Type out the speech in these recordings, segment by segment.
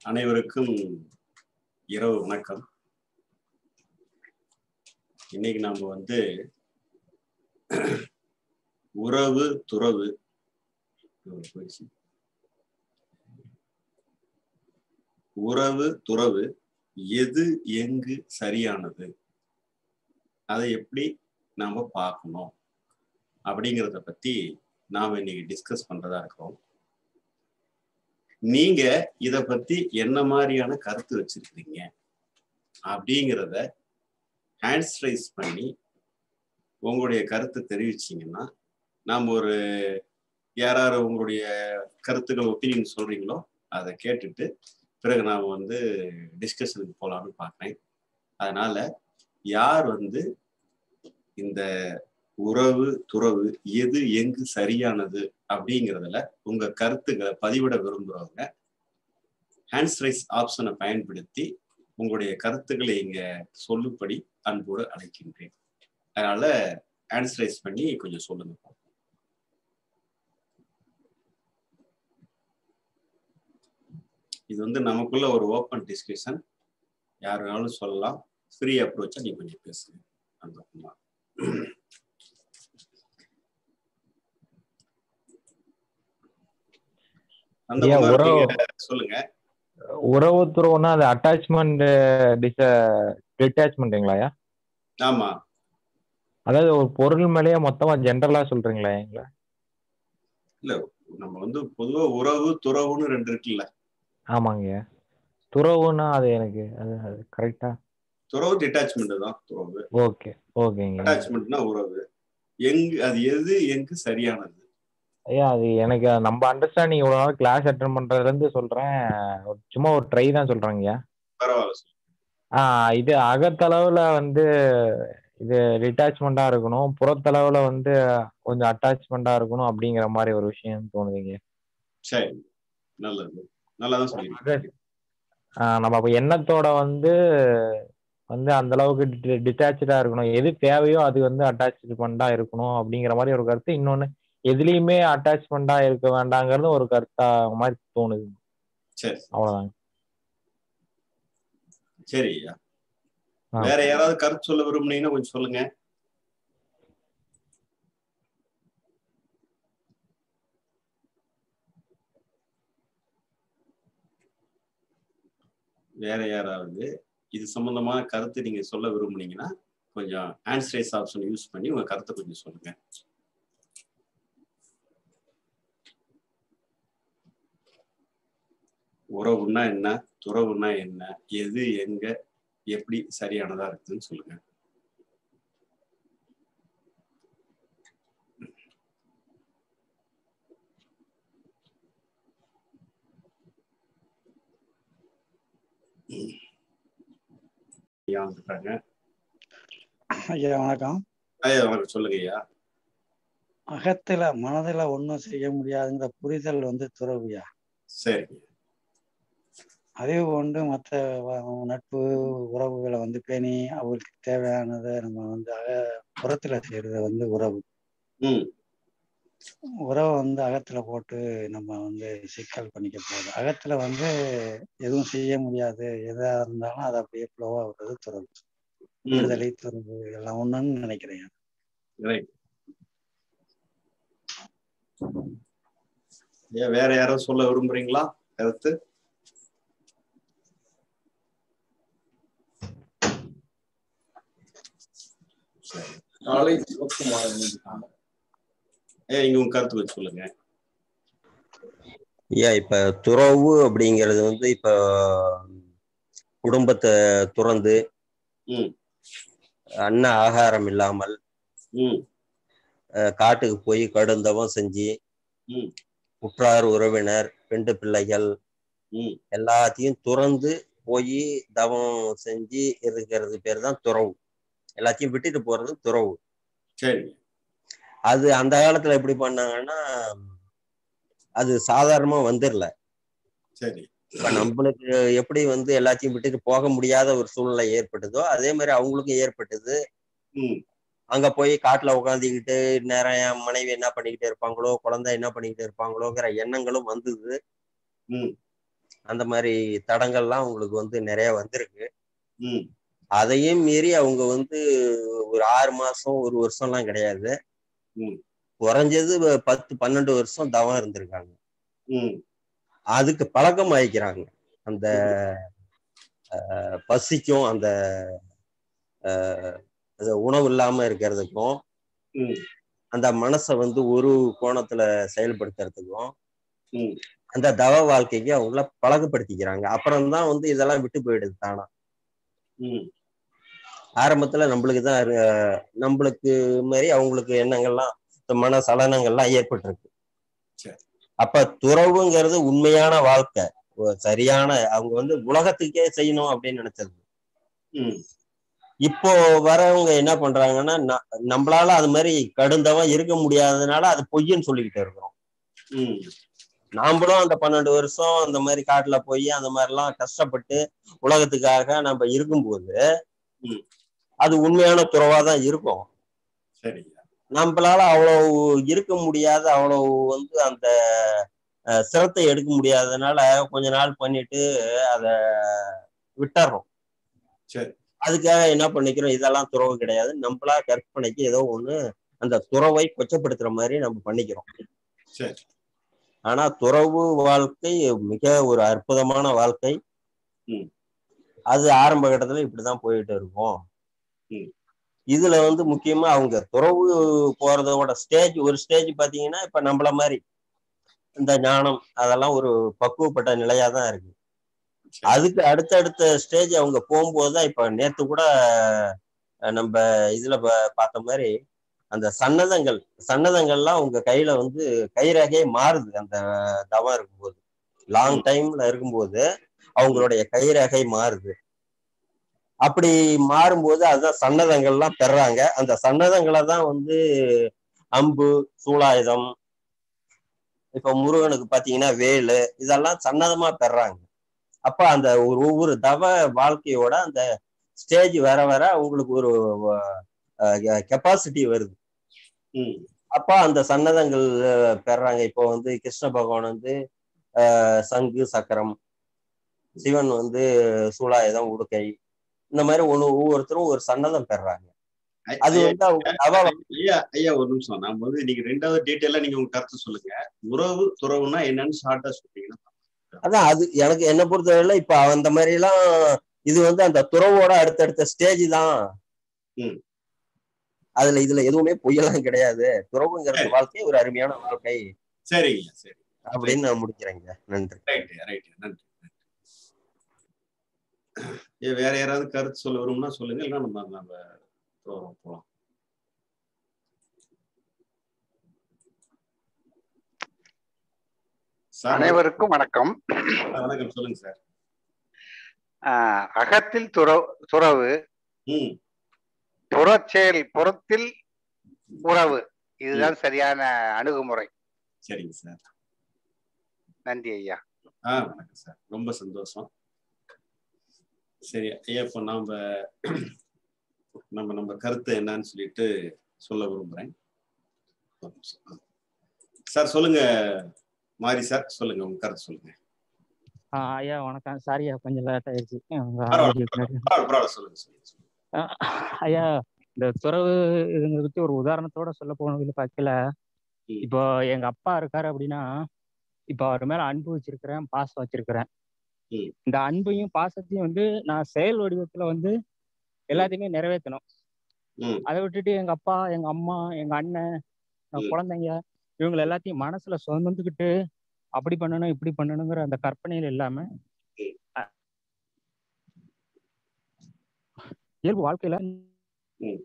அனைவருக்கும் இரவு வணக்கம் இன்னைக்கு நாம வந்து உறவு துறவு போயிடுச்சு. உறவு துறவு எது எங்கு சரியானது அதை எப்படி நாம பார்க்கணும் அப்படிங்கிறத பத்தி நாம இன்னைக்கு டிஸ்கஸ் பண்றதா இருக்கோம் நீங்க இத பத்தி என்ன மாதிரியான கருத்து வச்சிருக்கீங்க அப்படிங்கிறத ஹேண்ட்ஸ் ரைஸ் பண்ணி உங்களுடைய கருத்தை தெரிவிச்சீங்கன்னா நாம் ஒரு யாராரு உங்களுடைய கருத்துக்கள் ஒப்பீனியன் சொல்றீங்களோ அதை கேட்டுட்டு பிறகு நான் வந்து டிஸ்கஷனுக்கு போகலான்னு பார்க்குறேன் அதனால யார் வந்து இந்த உறவு துறவு எது எங்கு சரியானது அப்படிங்கிறதுல உங்க கருத்துக்களை பதிவிட விரும்புறவங்க ஹேண்ட்ஸ் ரைஸ் ஆப்ஷனை பயன்படுத்தி உங்களுடைய கருத்துக்களை இங்க சொல்லும்படி அன்போடு அழைக்கின்றேன் அதனால ஹேண்ட்ஸ் ரைஸ் பண்ணி கொஞ்சம் சொல்லுங்க இது வந்து நமக்குள்ள ஒரு ஓப்பன் டிஸ்கஷன் யார் வேணாலும் சொல்லலாம் ஃப்ரீ அப்ரோச்சா நீ கொஞ்சம் பேசுங்க அந்த அந்த ஐயா, குமார் உறவு- நீங்க சொல்லுங்க உறவு துறவுனா அது அட்டாச்மெண்ட் டிச டிட்டாச்மெண்ட்டுங்களாயா ஆமா அதாவது ஒரு பொருள் மேலேயே மொத்தமா ஜென்ரலா சொல்றீங்களா எங்களை நம்ம வந்து பொதுவா உறவு துறவுன்னு ரெண்டு இருக்குல்ல ஆமாங்க துறவுனா அது எனக்கு அது அது கரெக்டா துறவு டிட்டாச்மெண்ட் தான் துறவு ஓகே ஓகேங்க அட்டாச்மெண்ட்னா உறவு எங்கு அது எது எங்கு சரியானது ஐயா அது எனக்கு நம்ம அண்டர்ஸ்டாண்டிங் இவ்வளோ நாள் கிளாஸ் அட்டன் பண்றதுல இருந்து சொல்றேன் ஒரு சும்மா ஒரு ட்ரை தான் சொல்றேங்க பரவாயில்ல சொல்லு. ஆ இது அகத்தளவுல வந்து இது டிட்டாச்மெண்டா இருக்கணும் புறத்தளவுல வந்து கொஞ்சம் அட்டாச்மெண்டா இருக்கணும் அப்படிங்கிற மாதிரி ஒரு விஷயம் தோணுதுங்க சரி நல்லது நல்லாதான் சொல்லிருக்கீங்க ஆ, நம்ம அப்ப எண்ணத்தோட வந்து வந்து அந்த அளவுக்கு டிட்டாச்சா இருக்கணும் எது தேவையோ அது வந்து அட்டாச்மெண்டா இருக்கணும் அப்படிங்கிற மாதிரி ஒரு கருத்து இன்னொன்னு எதுலயுமே அட்டாச்மெண்டா இருக்க வேண்டாங்கிறது ஒரு கருத்தா மாதிரி தோணுது சரி அவ்வளவுதாங்க சரி ஐயா ஆ. வேற யாராவது கருத்து சொல்ல விரும்புனீங்கன்னா கொஞ்சம் சொல்லுங்க வேற யாராவது இது சம்பந்தமான கருத்து நீங்க சொல்ல விரும்புனீங்கன்னா கொஞ்சம் ஆன்சரைஸ் ஆப்ஷன் யூஸ் பண்ணி உங்க கருத்தை கொஞ்சம் சொல்லுங்க உறவுன்னா என்ன துறவுன்னா என்ன எது எங்க எப்படி சரியானதா இருக்குதுன்னு சொல்லுங்க ஐயா வந்துட்டாங்க ஐயா வணக்கம் ஐயா வணக்கம் சொல்லுங்க ஐயா அகத்துல மனதுல ஒண்ணும் செய்ய முடியாதுங்கிற புரிதல் வந்து துறவியா சரிங்க அதே கொண்டு மற்ற நட்பு உறவுகளை வந்து பேணி அவங்களுக்கு தேவையானதை நம்ம வந்து அக புறத்துல செய்யறது வந்து உறவு ம் உறவை வந்து அகத்துல போட்டு நம்ம வந்து சிக்கல் பண்ணிக்க போகுது அகத்துல வந்து எதுவும் செய்ய முடியாது எதா இருந்தாலும் அது அப்படியே ஃப்ளோவா வர்றது துறவு ம் விடுதலை துறவு எல்லாம் ஒண்ணுன்னு நினைக்கிறேன் ரைட் ஐயா வேற யாரும் சொல்ல விரும்புறீங்களா கருத்து நாளை சிவக்குமார் இருக்காங்க ஐயா இங்க உங்க கருத்து வச்சு சொல்லுங்க ஐயா இப்ப துறவு அப்படிங்கிறது வந்து இப்ப குடும்பத்தை துறந்து ம் அன்ன ஆகாரம் இல்லாமல் ம் அஹ், காட்டுக்கு போய் கடுந்தவம் செஞ்சு ம் உற்றார் உறவினர் பெண்டு பிள்ளைகள் ம் எல்லாத்தையும் துறந்து போய் தவம் செஞ்சு இருக்கிறது பேர் தான் துறவு எல்லாத்தையும் விட்டுட்டு போறது துறவு சரி அது அந்த காலத்துல எப்படி பண்ணாங்கன்னா அது சாதாரணமா வந்துடல சரி இப்ப நம்மளுக்கு எப்படி வந்து எல்லாத்தையும் விட்டுட்டு போக முடியாத ஒரு சூழ்நிலை ஏற்பட்டதோ அதே மாதிரி அவங்களுக்கும் ஏற்பட்டது ம் அங்க போய் காட்டுல உட்காந்துக்கிட்டு நேரம் என் மனைவி என்ன பண்ணிக்கிட்டு இருப்பாங்களோ குழந்தை என்ன பண்ணிக்கிட்டு இருப்பாங்களோங்கிற எண்ணங்களும் வந்தது ம் அந்த மாதிரி தடங்கள்லாம் உங்களுக்கு வந்து நிறைய வந்திருக்கு ம் அதையும் மீறி அவங்க வந்து ஒரு ஆறு மாசம் ஒரு வருஷம்லாம் கிடையாது ம். குறைஞ்சது பத்து பன்னெண்டு வருஷம் தவம் இருந்திருக்காங்க ம் அதுக்கு பழக்கம் ஆயிக்கிறாங்க அந்த அஹ், பசிக்கும் அந்த அஹ், அது உணவு இல்லாம இருக்கிறதுக்கும் ம் அந்த மனசை வந்து ஒரு கோணத்துல செயல்படுத்துறதுக்கும் ம் அந்த தவ வாழ்க்கைக்கு அவங்கள பழக்கப்படுத்திக்கிறாங்க அப்புறம்தான் வந்து இதெல்லாம் விட்டு போயிடுது தானா ம் ஆரம்பத்துல நம்மளுக்கு தான் அஹ், நம்மளுக்கு மாதிரி அவங்களுக்கு எண்ணங்கள்லாம் இந்த மன சலனங்கள்லாம் ஏற்பட்டிருக்கு சரி. அப்ப துறவுங்கிறது உண்மையான வாழ்க்கை ஒரு சரியான அவங்க வந்து உலகத்துக்கே செய்யணும் அப்படின்னு நினைச்சது ம் இப்போ வரவங்க என்ன பண்றாங்கன்னா ந- நம்மளால அது மாதிரி கடுந்தவம் இருக்க முடியாததுனால அது பொய்ன்னு சொல்லிக்கிட்டு இருக்கிறோம் ம் நாமளும் அந்த பன்னெண்டு வருஷம் அந்த மாதிரி காட்டுல போய் அந்த மாதிரிலாம் கஷ்டப்பட்டு உலகத்துக்காக நம்ம இருக்கும்போது ம். அது உண்மையான துறவா தான் இருக்கும் சரிங்க நம்மளால அவ்வளவு இருக்க முடியாத அவ்வளவு வந்து அந்த அஹ், சிரத்தை எடுக்க முடியாததுனால கொஞ்ச நாள் பண்ணிட்டு அதை விட்டுறோம் சரி. அதுக்காக என்ன பண்ணிக்கிறோம் இதெல்லாம் துறவு கிடையாது நம்மளா கற்பனைக்கு ஏதோ ஒண்ணு அந்த துறவை கொச்சப்படுத்துற மாதிரி நம்ம பண்ணிக்கிறோம் சரி ஆனா துறவு வாழ்க்கை மிக ஒரு அற்புதமான வாழ்க்கை ம். அது ஆரம்ப கட்டத்துல இப்படிதான் போயிட்டு இருக்கும் ம். இதுல வந்து முக்கியமா அவங்க துறவு போறதோட ஸ்டேஜ் ஒரு ஸ்டேஜ் பாத்தீங்கன்னா இப்ப நம்மள மாதிரி இந்த ஞானம் அதெல்லாம் ஒரு பக்குவப்பட்ட நிலையா தான் இருக்கு சரி. அதுக்கு அடுத்தடுத்த ஸ்டேஜ் அவங்க போகும்போது தான் இப்ப நேத்து கூட அஹ், நம்ம இதுல பா- பார்த்த மாதிரி அந்த சன்னதங்கள் சன்னதங்கள்லாம் உங்க கையில வந்து கைரேகையே மாறுது அந்த தவம் இருக்கும்போது லாங் டைம்ல இருக்கும்போது அவங்களுடைய கைரேகை மாறுது அப்படி மாறும்போது அதுதான் சன்னதங்கள்லாம் பெறாங்க அந்த சன்னதங்களை தான் வந்து அம்பு சூலாயுதம் இப்ப முருகனுக்கு பாத்தீங்கன்னா வேலு இதெல்லாம் சன்னதமா பெறாங்க அப்ப அந்த ஒரு ஒவ்வொரு தவ வாழ்க்கையோட அந்த ஸ்டேஜ் வர வர அவங்களுக்கு ஒரு கெப்பாசிட்டி வருது ம் அப்ப அந்த சன்னதங்கள் அஹ், பெறாங்க இப்போ வந்து கிருஷ்ண பகவான் வந்து அஹ், சங்கு சக்கரம் சிவன் வந்து சூலாயுதம் உடுக்கை இந்த மாதிரி ஒண்ணு ஒவ்வொருத்தரும் ஒரு சன்னதம் பெறாங்க ஐ- அது ஐயா, வந்து அவங்க தவ ஐயா ஐயா ஒரு நிமிஷம் நாம வந்து நீங்க ரெண்டாவது டீட்டெயிலா நீங்க உங்க கருத்து சொல்லுங்க உறவு துறவுனா என்னன்னு ஷார்ட்டா சொல்றீங்கன்னா அதான் அது எனக்கு என்ன பொறுத்தவரையில இப்ப அந்த மாதிரி எல்லாம் இது வந்து அந்த துறவோட அடுத்தடுத்த ஸ்டேஜ் தான் ம். அதுல இதுல எதுவுமே பொய்யெல்லாம் கிடையாது துறவுங்கிறது வாழ்க்கை ஒரு அருமையான வாழ்க்கை சரிங்க சரி அப்படின்னு நான் முடிக்கிறேங்க நன்றி ரைட் ரைட் நன்றி நன்றி. ஏ வேற யாராவது கருத்து சொல்ல வரும்னா சொல்லுங்க இல்லைன்னா நம்ம நம்ம போறோம் போலாம் சார் அனைவருக்கும் வணக்கம் வணக்கம் சொல்லுங்க சார் ஆஹ் அகத்தில் துறவு துறவு ம் புறச்செயல் புறத்தில் உறவு இதுதான் சரியான அணுகுமுறை சரிங்க சார் நன்றி ஐயா ஆ வணக்கம் சார் ரொம்ப சந்தோஷம் சரி ஐயா இப்போ நாம நம்ம நம்ம கருத்து என்னன்னு சொல்லிட்டு சொல்ல விரும்புறேன் ஒரு நிமிஷம். சார் சொல்லுங்க மாரி சார் சொல்லுங்க உங்க கருத்து சொல்லுங்க ஆ, ஐயா வணக்கம் சாரியா கொஞ்சம் லேட் ஆயிடுச்சு உங்க பரவாயில்ல. audio பின்னாடி. பரவாயில்ல, பரவாயில்ல, சொல்லுங்க சொல்லுங்க சொல்லுங்க. ஆ, ஐயா இந்த துறவு இதுங்களை பத்தி ஒரு உதாரணத்தோட சொல்ல போனதுல பார்க்கல ம். இப்போ எங்க அப்பா இருக்காரு அப்படின்னா இப்போ அவர் மேல அன்பு வச்சிருக்கிறேன் பாசம் வச்சிருக்கிறேன் ம். இந்த அன்பையும் பாசத்தையும் வந்து நான் செயல் வடிவத்துல வந்து எல்லாத்தையுமே நிறைவேற்றணும் ம். அதை விட்டுட்டு எங்க அப்பா எங்க அம்மா எங்க அண்ணன் எங்க ம். குழந்தைங்க இவங்களை எல்லாத்தையும் மனசுல சுமந்துக்கிட்டு அப்படி பண்ணணும் இப்படி பண்ணணுங்கிற அந்த கற்பனைகள் இல்லாம அ- இயல்பு வாழ்க்கையில ம்.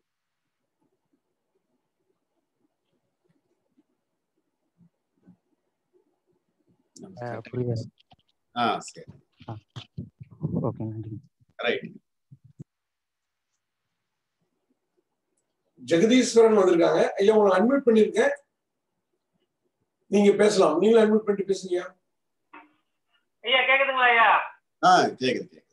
அஹ், புரியுது ஆ சரி ஓகே நன்றி ரைட் ஜெகதீஸ்வரன் வந்திருக்காங்க ஐயா உங்களை அட்மிட் பண்ணிருக்கேன் நீங்க பேசலாம் நீங்களும் அட்மிட் பண்ணிட்டு பேசுங்க ஐயா கேக்குதுங்களா ஐயா ஆ கேக்குது கேக்குது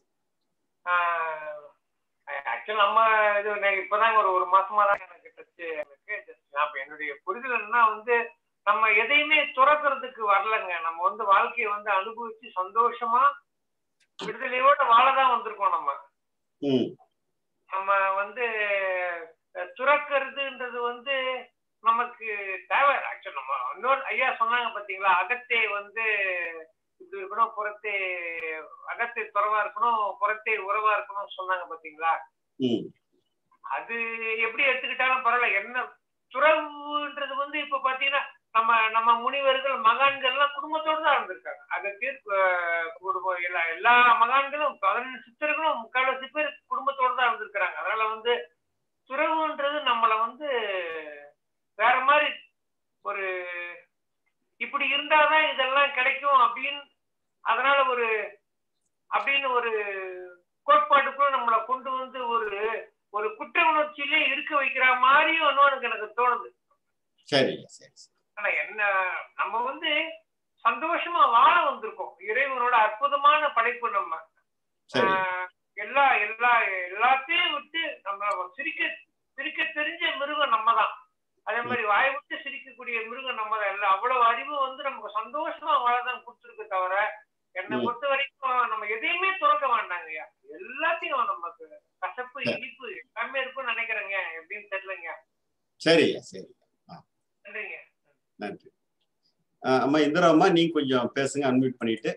ஆக்சுவலா நம்ம இது நான் இப்பதாங்க ஒரு ஒரு மாசமா தான் எனக்கு டச் எனக்கு ஜஸ்ட் நான் இப்ப என்னுடைய புரிதல் என்னன்னா வந்து நம்ம எதையுமே துறக்கிறதுக்கு வரலங்க நம்ம வந்து வாழ்க்கையை வந்து அனுபவிச்சு சந்தோஷமா விடுதலையோட வாழதான் வந்திருக்கோம் நம்ம ம் நம்ம வந்து அஹ், துறக்கிறதுன்றது வந்து நமக்கு தேவை ஆக்சுவல் நம்ம இன்னொரு ஐயா சொன்னாங்க பாத்தீங்களா அகத்தே வந்து இப்படி இருக்கணும் புறத்தே அகத்தே துறவா இருக்கணும் புறத்தே உறவா இருக்கணும்னு சொன்னாங்க பாத்தீங்களா ம் அது எப்படி எடுத்துக்கிட்டாலும் பரவாயில்ல என்ன துறவுன்றது வந்து இப்ப பாத்தீங்கன்னா நம்ம நம்ம முனிவர்கள் மகான்கள் எல்லாம் குடும்பத்தோட தான் இருந்திருக்காங்க அகத்தியர் அஹ், குடும்பம் எல்லா எல்லா மகான்களும் பதினஞ்சு சித்தர்களும் முக்கால்வாசி பேர் குடும்பத்தோட தான் இருந்திருக்கிறாங்க அதனால வந்து துறவுன்றது நம்மள வந்து வேற மாதிரி ஒரு இப்படி இருந்தாதான் இதெல்லாம் கிடைக்கும் அப்படின்னு அதனால ஒரு அப்படின்னு ஒரு கோட்பாட்டுக்குள்ள நம்மளை கொண்டு வந்து ஒரு ஒரு குற்ற உணர்ச்சியிலே இருக்க வைக்கிற மாதிரியும் ஒன்றும் எனக்கு எனக்கு தோணுது சரி சரி சரி ஆனா என்ன நம்ம வந்து சந்தோஷமா வாழ வந்திருக்கோம் இறைவனோட அற்புதமான படைப்பு நம்ம சரி ஆஹ் எல்லா எல்லா எல்லாத்தையும் விட்டு நம்ம சிரிக்க சிரிக்க தெரிஞ்ச மிருகம் நம்ம தான் அதே மாதிரி வாய் விட்டு சிரிக்கக்கூடிய மிருகம் நம்ம தான் எல்லாம் அவ்வளவு அறிவு வந்து நமக்கு சந்தோஷமா வாழதான் கொடுத்துருக்கு தவிர என்னை ம். பொறுத்த வரைக்கும் நம்ம எதையுமே துறக்க வேண்டாங்கய்யா எல்லாத்தையும் நமக்கு கசப்பு சரி. இனிப்பு எல்லாமே இருக்கும்னு நினைக்கிறேங்க எப்படின்னு தெரியலங்க சரியா சரி நன்றிங்க நன்றி ஆஹ் அம்மா இந்திரா அம்மா நீங்க கொஞ்சம் பேசுங்க அன்மியூட் பண்ணிட்டு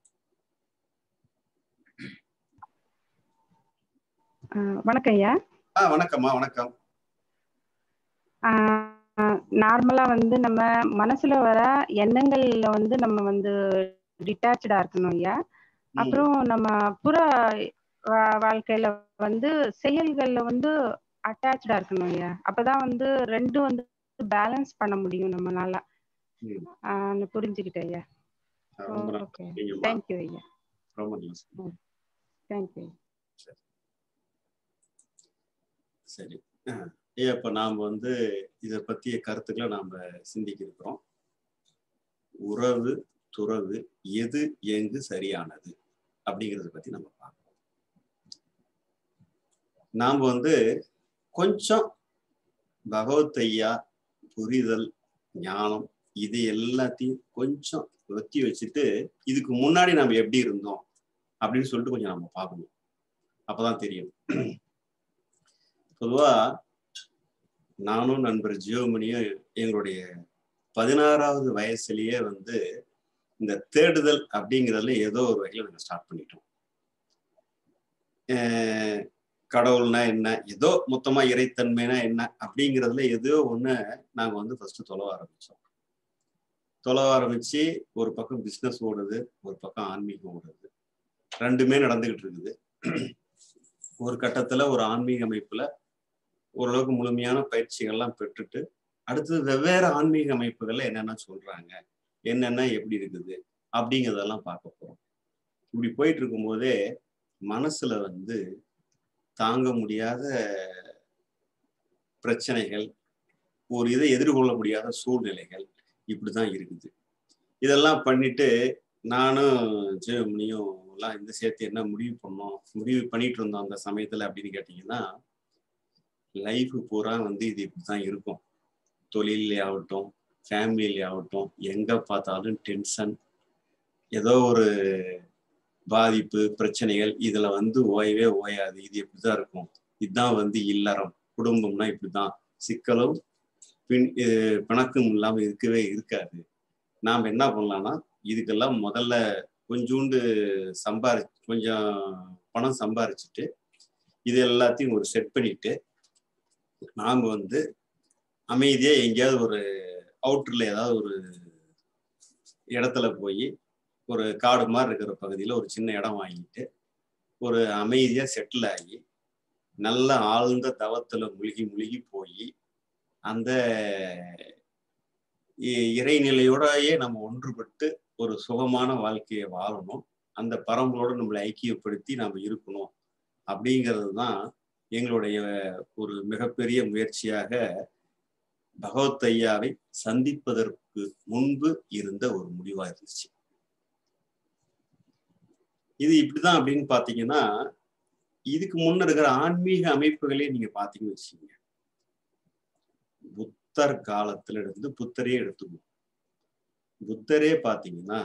ஆஹ் வணக்கம் ஐயா ஆ வணக்கம்மா வணக்கம் நார்மலா வந்து நம்ம மனசுல வர எண்ணங்கள்ல வந்து நம்ம வந்து டிட்டாச்சா இருக்கணும் ஐயா ம், அப்புறம் நம்ம புற வா- வாழ்க்கையில வந்து செயல்கள்ல வந்து அட்டாச்சா இருக்கணும் ஐயா அப்பதான் வந்து ரெண்டும் வந்து பேலன்ஸ் பண்ண முடியும் நம்மளால ம். ஆஹ் நான் புரிஞ்சுக்கிட்டேன் ஐயா ஆஹ் ரொம்ப நல்லா ஓகே சொன்னீங்கம்மா. தேங்க்யூ ஐயா ரொம்ப நல்லா சொன்னீங்க. தேங்க்யூ சரி அஹ் ஐயா இப்ப நாம வந்து இதை பத்திய கருத்துக்களை நாம சிந்திக்க இருக்கிறோம் உறவு துறவு எது எங்கு சரியானது அப்படிங்கிறத பத்தி நம்ம பார்க்கணும் நாம வந்து கொஞ்சம் பகவத் ஐயா புரிதல் ஞானம் இது எல்லாத்தையும் கொஞ்சம் ஒத்தி வச்சுட்டு இதுக்கு முன்னாடி நம்ம எப்படி இருந்தோம் அப்படின்னு சொல்லிட்டு கொஞ்சம் நம்ம பார்க்கணும் அப்பதான் தெரியும் பொதுவா நானும் நண்பர் ஜியோமணியும் எங்களுடைய பதினாறாவது வயசுலயே வந்து இந்த தேடுதல் அப்படிங்கிறதுல ஏதோ ஒரு வகையில நாங்கள் ஸ்டார்ட் பண்ணிட்டோம் அஹ் கடவுள்னா என்ன ஏதோ மொத்தமா இறைத்தன்மைனா என்ன அப்படிங்கிறதுல ஏதோ ஒண்ணு நாங்க வந்து ஃபர்ஸ்ட் தொலைவ ஆரம்பிச்சோம் தொலைவ ஆரம்பிச்சு ஒரு பக்கம் பிசினஸ் ஓடுது ஒரு பக்கம் ஆன்மீகம் ஓடுது ரெண்டுமே நடந்துகிட்டு இருக்குது ஒரு கட்டத்துல ஒரு ஆன்மீக அமைப்புல ஓரளவுக்கு முழுமையான பயிற்சிகள்லாம் பெற்றுட்டு அடுத்தது வெவ்வேறு ஆன்மீக அமைப்புகள்ல என்னென்ன சொல்றாங்க என்னென்ன எப்படி இருக்குது அப்படிங்கிறதெல்லாம் பார்க்க போறோம் இப்படி போயிட்டு இருக்கும்போதே மனசுல வந்து தாங்க முடியாத பிரச்சனைகள் ஒரு இதை எதிர்கொள்ள முடியாத சூழ்நிலைகள் இப்படிதான் இருக்குது இதெல்லாம் பண்ணிட்டு நானும் ஜெயமணியும் எல்லாம் இந்த சேர்த்து என்ன முடிவு பண்ணோம் முடிவு பண்ணிட்டு இருந்தோம் அந்த சமயத்துல அப்படின்னு கேட்டீங்கன்னா லைஃப் பூரா வந்து இது இப்படிதான் இருக்கும் தொழிலே ஆகட்டும் ஃபேமிலியிலே ஆகட்டும் எங்க பார்த்தாலும் டென்ஷன் ஏதோ ஒரு பாதிப்பு பிரச்சனைகள் இதுல வந்து ஓயவே ஓயாது இது இப்படிதான் இருக்கும் இதுதான் வந்து இல்லறம் குடும்பம்னா இப்படிதான் சிக்கலும் பின் அஹ் பிணக்கும் இல்லாம இருக்கவே இருக்காது நாம் என்ன பண்ணலாம்னா இதுக்கெல்லாம் முதல்ல கொஞ்சோண்டு சம்பாரி கொஞ்சம் பணம் சம்பாரிச்சுட்டு இது எல்லாத்தையும் ஒரு செட் பண்ணிட்டு நாம் வந்து அமைதியா எங்கேயாவது ஒரு அவுட்டர்ல ஏதாவது ஒரு இடத்துல போய் ஒரு காடு மாதிரி இருக்கிற பகுதியில் ஒரு சின்ன இடம் வாங்கிட்டு ஒரு அமைதியா செட்டில் ஆகி நல்ல ஆழ்ந்த தவத்துல முழுகி முழுகி போய் அந்த இ- இறைநிலையோடயே நம்ம ஒன்றுபட்டு ஒரு சுகமான வாழ்க்கையை வாழணும் அந்த பரம்பரோட நம்மளை ஐக்கியப்படுத்தி நம்ம இருக்கணும் அப்படிங்கிறது தான் எங்களுடைய ஒரு மிகப்பெரிய முயற்சியாக பகவத் ஐயாவை சந்திப்பதற்கு முன்பு இருந்த ஒரு முடிவா இருந்துச்சு இது இப்படிதான் அப்படின்னு பாத்தீங்கன்னா இதுக்கு முன்ன இருக்கிற ஆன்மீக அமைப்புகளே நீங்க பாத்தீங்கன்னு வச்சுக்கோங்க புத்தர் காலத்துல இருந்து புத்தரையே எடுத்துக்குவோம் புத்தரே பார்த்தீங்கன்னா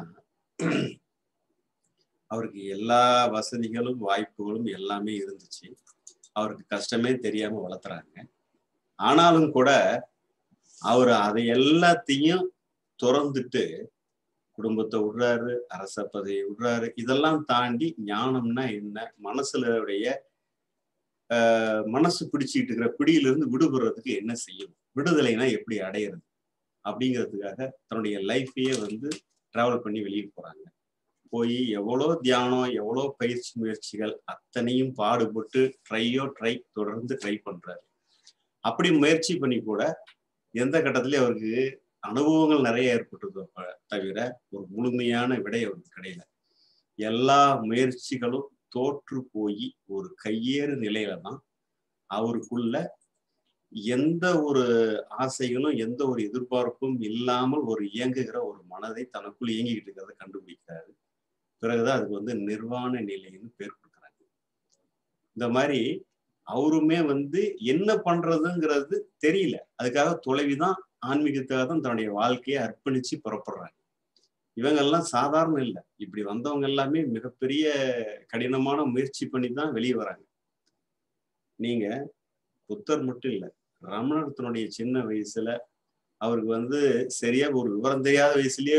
அவருக்கு எல்லா வசதிகளும் வாய்ப்புகளும் எல்லாமே இருந்துச்சு அவருக்கு கஷ்டமே தெரியாம வளர்த்துறாங்க ஆனாலும் கூட அவர் அதை எல்லாத்தையும் துறந்துட்டு குடும்பத்தை விடுறாரு அரச பதவியை விடுறாரு இதெல்லாம் தாண்டி ஞானம்னா என்ன மனசுலடைய ஆஹ் மனசு பிடிச்சிட்டு இருக்கிற பிடியிலிருந்து விடுபடுறதுக்கு என்ன செய்யும் விடுதலைனா எப்படி அடையிறது அப்படிங்கிறதுக்காக தன்னுடைய லைஃபையே வந்து டிராவல் பண்ணி வெளியே போறாங்க போய் எவ்வளோ தியானம் எவ்வளோ பயிற்சி முயற்சிகள் அத்தனையும் பாடுபட்டு ட்ரையோ ட்ரை தொடர்ந்து ட்ரை பண்றாரு அப்படி முயற்சி பண்ணி கூட எந்த கட்டத்திலயும் அவருக்கு அனுபவங்கள் நிறைய ஏற்பட்டது தவிர ஒரு முழுமையான விடை அவருக்கு கிடையல எல்லா முயற்சிகளும் தோற்று போய் ஒரு கையேறு நிலையில தான் அவருக்குள்ள எந்த ஒரு ஆசைகளும் எந்த ஒரு எதிர்பார்ப்பும் இல்லாமல் ஒரு இயங்குகிற ஒரு மனதை தனக்குள் இயங்கிக்கிட்டு இருக்கிறத கண்டுபிடிக்கிறாரு பிறகுதான் அதுக்கு வந்து நிர்வாண நிலைன்னு பேர் கொடுக்குறாங்க இந்த மாதிரி அவருமே வந்து என்ன பண்றதுங்கிறது தெரியல அதுக்காக தொலைவிதான் ஆன்மீகத்துக்காக தான் தன்னுடைய வாழ்க்கையை அர்ப்பணிச்சு புறப்படுறாங்க இவங்கெல்லாம் சாதாரண இல்லை இப்படி வந்தவங்க எல்லாமே மிகப்பெரிய கடினமான முயற்சி பண்ணி தான் வெளியே வராங்க நீங்க புத்தர் மட்டும் இல்லை ரமணர் தன்னுடைய சின்ன வயசுல அவருக்கு வந்து சரியா ஒரு விவரம் தெரியாத வயசுலயே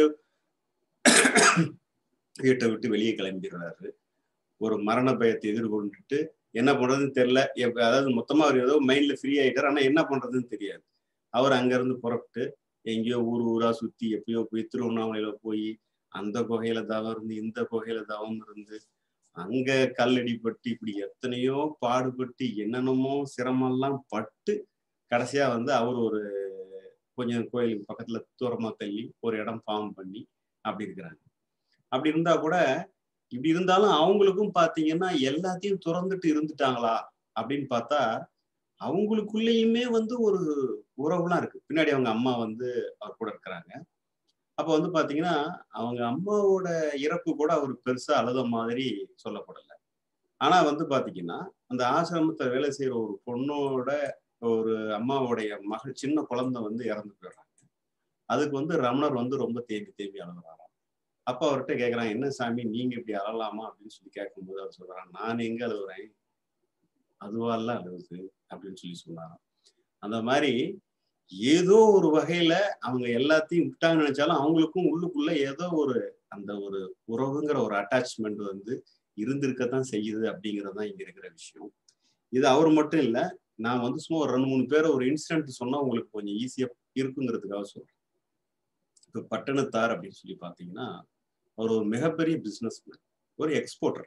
வீட்டை விட்டு வெளியே கிளம்பிடுறாரு ஒரு மரண பயத்தை எதிர்கொண்டுட்டு என்ன பண்றதுன்னு தெரியல அதாவது மொத்தமா அவர் ஏதோ மைண்ட்ல ஃப்ரீ ஆயிட்டார் ஆனா என்ன பண்றதுன்னு தெரியாது அவர் அங்கிருந்து புறப்பட்டு எங்கேயோ ஊர் ஊரா சுத்தி எப்பயோ போய் திருவண்ணாமலையில போய் அந்த குகையில தவம் இருந்து இந்த குகையில தவம் இருந்து அங்க கல்லடிப்பட்டு இப்படி எத்தனையோ பாடுபட்டு என்னென்னமோ சிரமம்லாம் பட்டு கடைசியா வந்து அவர் ஒரு கொஞ்சம் கோயிலுக்கு பக்கத்துல தூரமா தள்ளி ஒரு இடம் ஃபார்ம் பண்ணி அப்படி இருக்கிறாங்க அப்படி இருந்தா கூட இப்படி இருந்தாலும் அவங்களுக்கும் பாத்தீங்கன்னா எல்லாத்தையும் துறந்துட்டு இருந்துட்டாங்களா அப்படின்னு பார்த்தா அவங்களுக்குள்ளேயுமே வந்து ஒரு உறவுலாம் இருக்கு பின்னாடி அவங்க அம்மா வந்து அவர் கூட இருக்கிறாங்க அப்ப வந்து பாத்தீங்கன்னா அவங்க அம்மாவோட இறப்பு கூட அவர் பெருசா அழுத மாதிரி சொல்லப்படல ஆனா வந்து பாத்தீங்கன்னா அந்த ஆசிரமத்தை வேலை செய்யற ஒரு பொண்ணோட ஒரு அம்மாவுடைய மகள் சின்ன குழந்தை வந்து இறந்து போயிடுறாங்க அதுக்கு வந்து ரமணர் வந்து ரொம்ப தேம்பி தேம்பி அழுகுறாராம் அப்ப அவர்கிட்ட கேட்குறான் என்ன சாமி நீங்க இப்படி அழலாமா அப்படின்னு சொல்லி கேட்கும்போது அவர் சொல்றான் நான் எங்க அழுகுறேன் அதுவாலாம் அழுகுது அப்படின்னு சொல்லி சொன்னாராம் அந்த மாதிரி ஏதோ ஒரு வகையில அவங்க எல்லாத்தையும் விட்டாங்க நினைச்சாலும் அவங்களுக்கும் உள்ளுக்குள்ள ஏதோ ஒரு அந்த ஒரு உறவுங்கிற ஒரு அட்டாச்மெண்ட் வந்து இருந்திருக்கத்தான் செய்யுது அப்படிங்கிறது தான் இங்க இருக்கிற விஷயம் இது அவர் மட்டும் இல்ல நான் வந்து சும்மா ஒரு ரெண்டு மூணு பேரை ஒரு இன்சிடென்ட் சொன்னா உங்களுக்கு கொஞ்சம் ஈஸியா இருக்குங்கிறதுக்காக சொல்றேன் இப்போ பட்டணத்தார் அப்படின்னு சொல்லி பாத்தீங்கன்னா அவர் ஒரு மிகப்பெரிய பிசினஸ் ஒரு எக்ஸ்போர்ட்டர்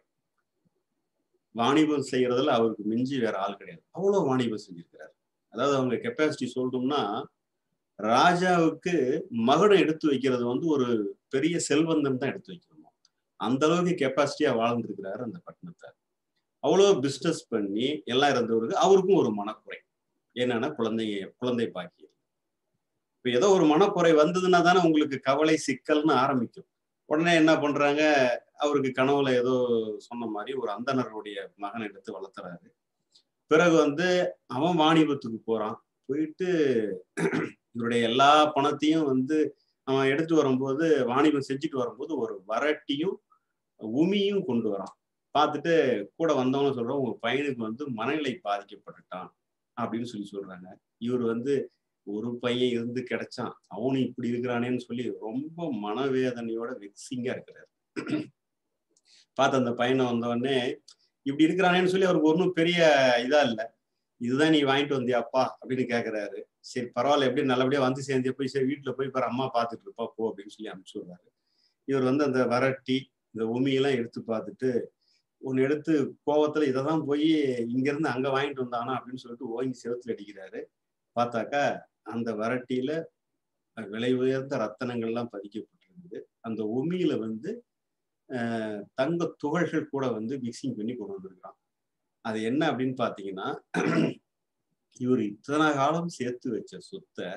வாணிபம் செய்யறதுல அவருக்கு மிஞ்சி வேற ஆள் கிடையாது அவ்வளோ வாணிபம் செஞ்சிருக்கிறாரு அதாவது அவங்க கெப்பாசிட்டி சொல்லணும்னா ராஜாவுக்கு மகனை எடுத்து வைக்கிறது வந்து ஒரு பெரிய செல்வந்தன் தான் எடுத்து வைக்கணுமா அந்த அளவுக்கு கெப்பாசிட்டியா வாழ்ந்துருக்கிறாரு அந்த பட்டணத்தை அவ்வளோ பிஸ்னஸ் பண்ணி எல்லாம் இருந்தவருக்கு அவருக்கும் ஒரு மனக்குறை என்னன்னா குழந்தைங்க குழந்தை பாக்கியம் இப்போ ஏதோ ஒரு மனக்குறை வந்ததுன்னா தானே உங்களுக்கு கவலை சிக்கல்னு ஆரம்பிக்கும் உடனே என்ன பண்றாங்க அவருக்கு கனவுல ஏதோ சொன்ன மாதிரி ஒரு அந்தனருடைய மகனை எடுத்து வளர்த்துறாரு பிறகு வந்து அவன் வாணிபத்துக்கு போறான் போயிட்டு இவருடைய எல்லா பணத்தையும் வந்து அவன் எடுத்து வரும்போது வாணிபம் செஞ்சுட்டு வரும்போது ஒரு வரட்டியும் உமியும் கொண்டு வரான் பார்த்துட்டு கூட வந்தவங்க சொல்றோம் உங்க பையனுக்கு வந்து மனநிலை பாதிக்கப்பட்டுட்டான் அப்படின்னு சொல்லி சொல்றாங்க இவர் வந்து ஒரு பையன் இருந்து கிடைச்சான் அவனும் இப்படி இருக்கிறானேன்னு சொல்லி ரொம்ப மனவேதனையோட வெக்சிங்கா இருக்கிறாரு பார்த்து அந்த பையனை வந்தவொடனே இப்படி இருக்கிறானேன்னு சொல்லி அவருக்கு ஒன்றும் பெரிய இதா இல்லை இதுதான் நீ வாங்கிட்டு வந்தியாப்பா அப்படின்னு கேட்குறாரு சரி பரவாயில்ல எப்படி நல்லபடியா வந்து சேர்ந்தியா போய் சரி வீட்டுல போய் பாரு அம்மா பார்த்துட்டு இருப்பா போ அப்படின்னு சொல்லி அனுப்பிச்சு விடுறாரு இவர் வந்து அந்த வரட்டி இந்த உமியெல்லாம் எடுத்து பார்த்துட்டு ஒன்று எடுத்து கோவத்துல இதை தான் போய் இங்கிருந்து அங்க வாங்கிட்டு வந்தானா அப்படின்னு சொல்லிட்டு ஓங்கி செவத்துல அடிக்கிறாரு பார்த்தாக்கா அந்த வரட்டியில விலை உயர்ந்த ரத்தனங்கள்லாம் பதிக்கப்பட்டிருந்தது அந்த உமியில வந்து தங்க துகள்கள் கூட வந்து மிக்சிங் பண்ணி கொண்டு வந்திருக்கான் அது என்ன அப்படின்னு பாத்தீங்கன்னா இவர் இத்தனை காலம் சேர்த்து வச்ச சொத்தை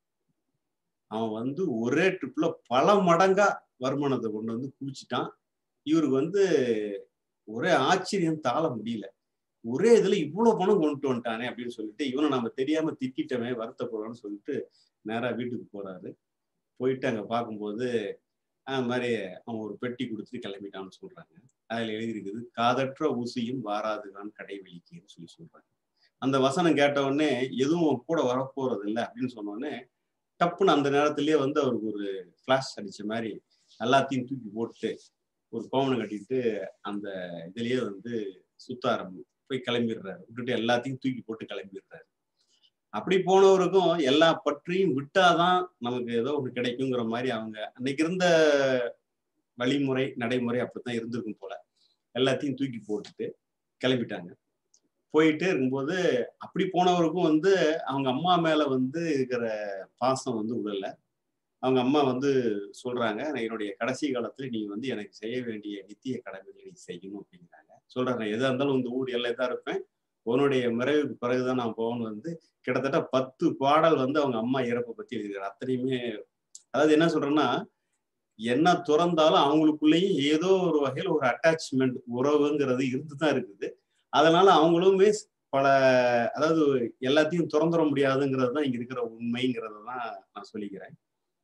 அவன் வந்து ஒரே ட்ரிப்ல பல மடங்கா வருமானத்தை கொண்டு வந்து குவிச்சிட்டான் இவருக்கு வந்து ஒரே ஆச்சரியம் தாழ முடியல ஒரே இதுல இவ்வளவு பணம் கொண்டு வந்துட்டானே அப்படின்னு சொல்லிட்டு இவனை நம்ம தெரியாம திட்டிட்டமே வருத்தப்படுறோம்னு சொல்லிட்டு நேரா வீட்டுக்கு போறாரு போயிட்டு அங்க பார்க்கும்போது அது மாதிரி அவன் ஒரு பெட்டி கொடுத்துட்டு கிளம்பிட்டான்னு சொல்றாங்க அதுல எழுதியிருக்குது காதற்ற ஊசியும் வாராதுதான் கடைவெளிக்குன்னு சொல்லி சொல்றாங்க அந்த வசனம் கேட்ட உடனே எதுவும் கூட வரப்போறது இல்லை அப்படின்னு சொன்ன உடனே டப்புன்னு அந்த நேரத்திலேயே வந்து அவருக்கு ஒரு ஃபிளாஷ் அடிச்ச மாதிரி எல்லாத்தையும் தூக்கி போட்டு ஒரு கோவனை கட்டிட்டு அந்த இதுலயே வந்து சுத்த ஆரம்பி போய் கிளம்பிடுறாரு விட்டுட்டு எல்லாத்தையும் தூக்கி போட்டு கிளம்பிடுறாரு அப்படி போனவருக்கும் எல்லா பற்றியும் விட்டாதான் நமக்கு ஏதோ ஒன்று கிடைக்குங்கிற மாதிரி அவங்க அன்னைக்கு இருந்த வழிமுறை நடைமுறை அப்படித்தான் இருந்திருக்கும் போல எல்லாத்தையும் தூக்கி போட்டுட்டு கிளம்பிட்டாங்க போயிட்டே இருக்கும்போது அப்படி போனவருக்கும் வந்து அவங்க அம்மா மேல வந்து இருக்கிற பாசம் வந்து உடல அவங்க அம்மா வந்து சொல்றாங்க "நான் என்னுடைய கடைசி காலத்துல நீ வந்து எனக்கு செய்ய வேண்டிய நித்திய கடமைகளை நீ செய்யணும் அப்படிங்கிறாங்க சொல்றாங்க எதா இருந்தாலும் இந்த ஊர் எல்லை தான் இருப்பேன் உன்னுடைய மறைவுக்கு பிறகுதான் நான் போகணும் வந்து கிட்டத்தட்ட பத்து பாடல் வந்து அவங்க அம்மா இறப்பை பத்தி எழுதுகிறார் அத்தனையுமே அதாவது என்ன சொல்றேன்னா என்ன துறந்தாலும் அவங்களுக்குள்ளேயும் ஏதோ ஒரு வகையில் ஒரு அட்டாச்மெண்ட் உறவுங்கிறது இருந்து தான் இருக்குது அதனால அவங்களுமே பல அதாவது எல்லாத்தையும் திறந்துட முடியாதுங்கிறது தான் இங்க இருக்கிற உண்மைங்கிறத தான் நான் சொல்லிக்கிறேன்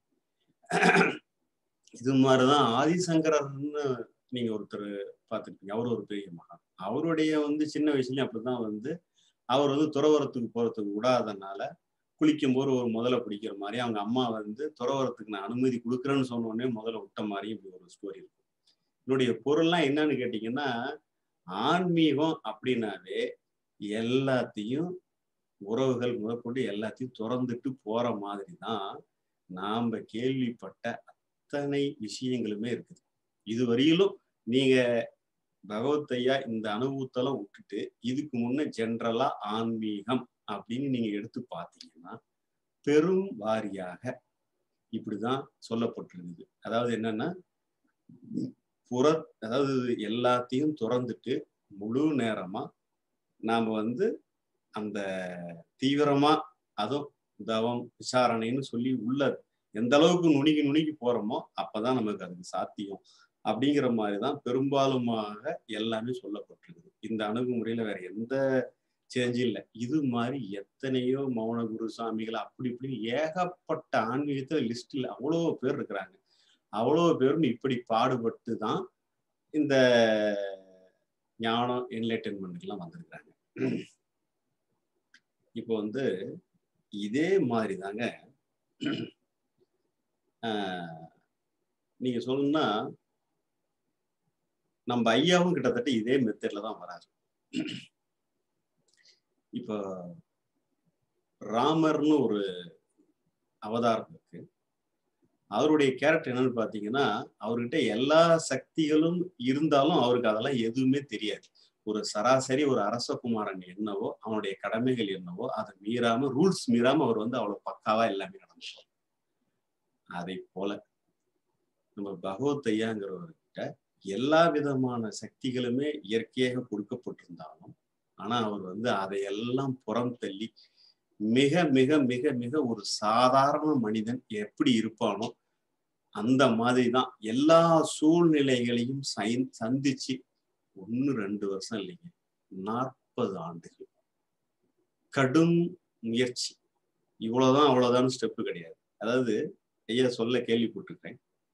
இது மாதிரிதான் ஆதிசங்கரர்னு நீங்க ஒருத்தர் பார்த்துருப்பீங்க அவர் ஒரு பெரிய மகான் அவருடைய வந்து சின்ன வயசுலயும் அப்படிதான் வந்து அவர் வந்து துறவரத்துக்கு போறதுக்கு விடாதனால குளிக்கும் போது ஒரு முதல்ல பிடிக்கிற மாதிரி அவங்க அம்மா வந்து துறவரத்துக்கு நான் அனுமதி கொடுக்குறேன்னு சொன்ன உடனே முதல்ல விட்ட மாதிரி இப்படி ஒரு ஸ்டோரி இருக்கும் என்னுடைய பொருள்லாம் என்னன்னு கேட்டீங்கன்னா ஆன்மீகம் அப்படின்னாவே எல்லாத்தையும் உறவுகள் முதற்கொண்டு எல்லாத்தையும் திறந்துட்டு போற மாதிரி தான் நாம கேள்விப்பட்ட அத்தனை விஷயங்களுமே இருக்குது இதுவரையிலும் நீங்க பகவத்தையா இந்த அனுபவத்தெல்லாம் விட்டுட்டு இதுக்கு முன்ன ஜென்ரலா ஆன்மீகம் அப்படின்னு நீங்க எடுத்து பார்த்தீங்கன்னா பெரும் வாரியாக இப்படிதான் சொல்லப்பட்டிருக்குது அதாவது என்னன்னா புற அதாவது எல்லாத்தையும் திறந்துட்டு முழு நேரமா நாம வந்து அந்த தீவிரமா அதுவும் தவம் விசாரணைன்னு சொல்லி உள்ள எந்த அளவுக்கு நுணுகி நுணுகி போறோமோ அப்பதான் நமக்கு அதுக்கு சாத்தியம் அப்படிங்கிற மாதிரிதான் பெரும்பாலுமாக எல்லாமே சொல்லப்பட்டிருக்குது இந்த அணுகுமுறையில வேற எந்த சேஞ்சும் இல்லை இது மாதிரி எத்தனையோ மௌன குரு சாமிகள் அப்படி இப்படி ஏகப்பட்ட ஆன்மீகத்துல லிஸ்ட்ல அவ்வளோ பேர் இருக்கிறாங்க அவ்வளோ பேரும் இப்படி பாடுபட்டு தான் இந்த ஞானம் என்லைட்டன்மெண்ட்லாம் வந்திருக்கிறாங்க இப்போ வந்து இதே மாதிரி தாங்க நீங்க சொல்லணும்னா நம்ம ஐயாவும் கிட்டத்தட்ட இதே மெத்தட்ல தான் வராரு இப்போ ராமர்னு ஒரு அவதாரம் இருக்கு அவருடைய கேரக்டர் என்னன்னு பாத்தீங்கன்னா அவர்கிட்ட எல்லா சக்திகளும் இருந்தாலும் அவருக்கு அதெல்லாம் எதுவுமே தெரியாது ஒரு சராசரி ஒரு அரசகுமாரன் என்னவோ அவனுடைய கடமைகள் என்னவோ அதை மீறாம ரூல்ஸ் மீறாம அவர் வந்து அவ்வளவு பக்காவா எல்லாமே நடந்துப்பார் அதை போல நம்ம பகவத் ஐயாங்கிறவர்கிட்ட எல்லா விதமான சக்திகளுமே இயற்கையாக கொடுக்கப்பட்டிருந்தாலும் ஆனா அவர் வந்து அதையெல்லாம் புறம் தள்ளி மிக மிக மிக மிக ஒரு சாதாரண மனிதன் எப்படி இருப்பானோ அந்த மாதிரி தான் எல்லா சூழ்நிலைகளையும் சந்திச்சு ஒன்னு ரெண்டு வருஷம் இல்லைங்க நாற்பது ஆண்டுகள் கடும் முயற்சி இவ்வளவுதான் அவ்வளவுதான் ஸ்டெப்பு கிடையாது அதாவது ஐயா சொல்ல கேள்விப்பட்டிருக்கேன்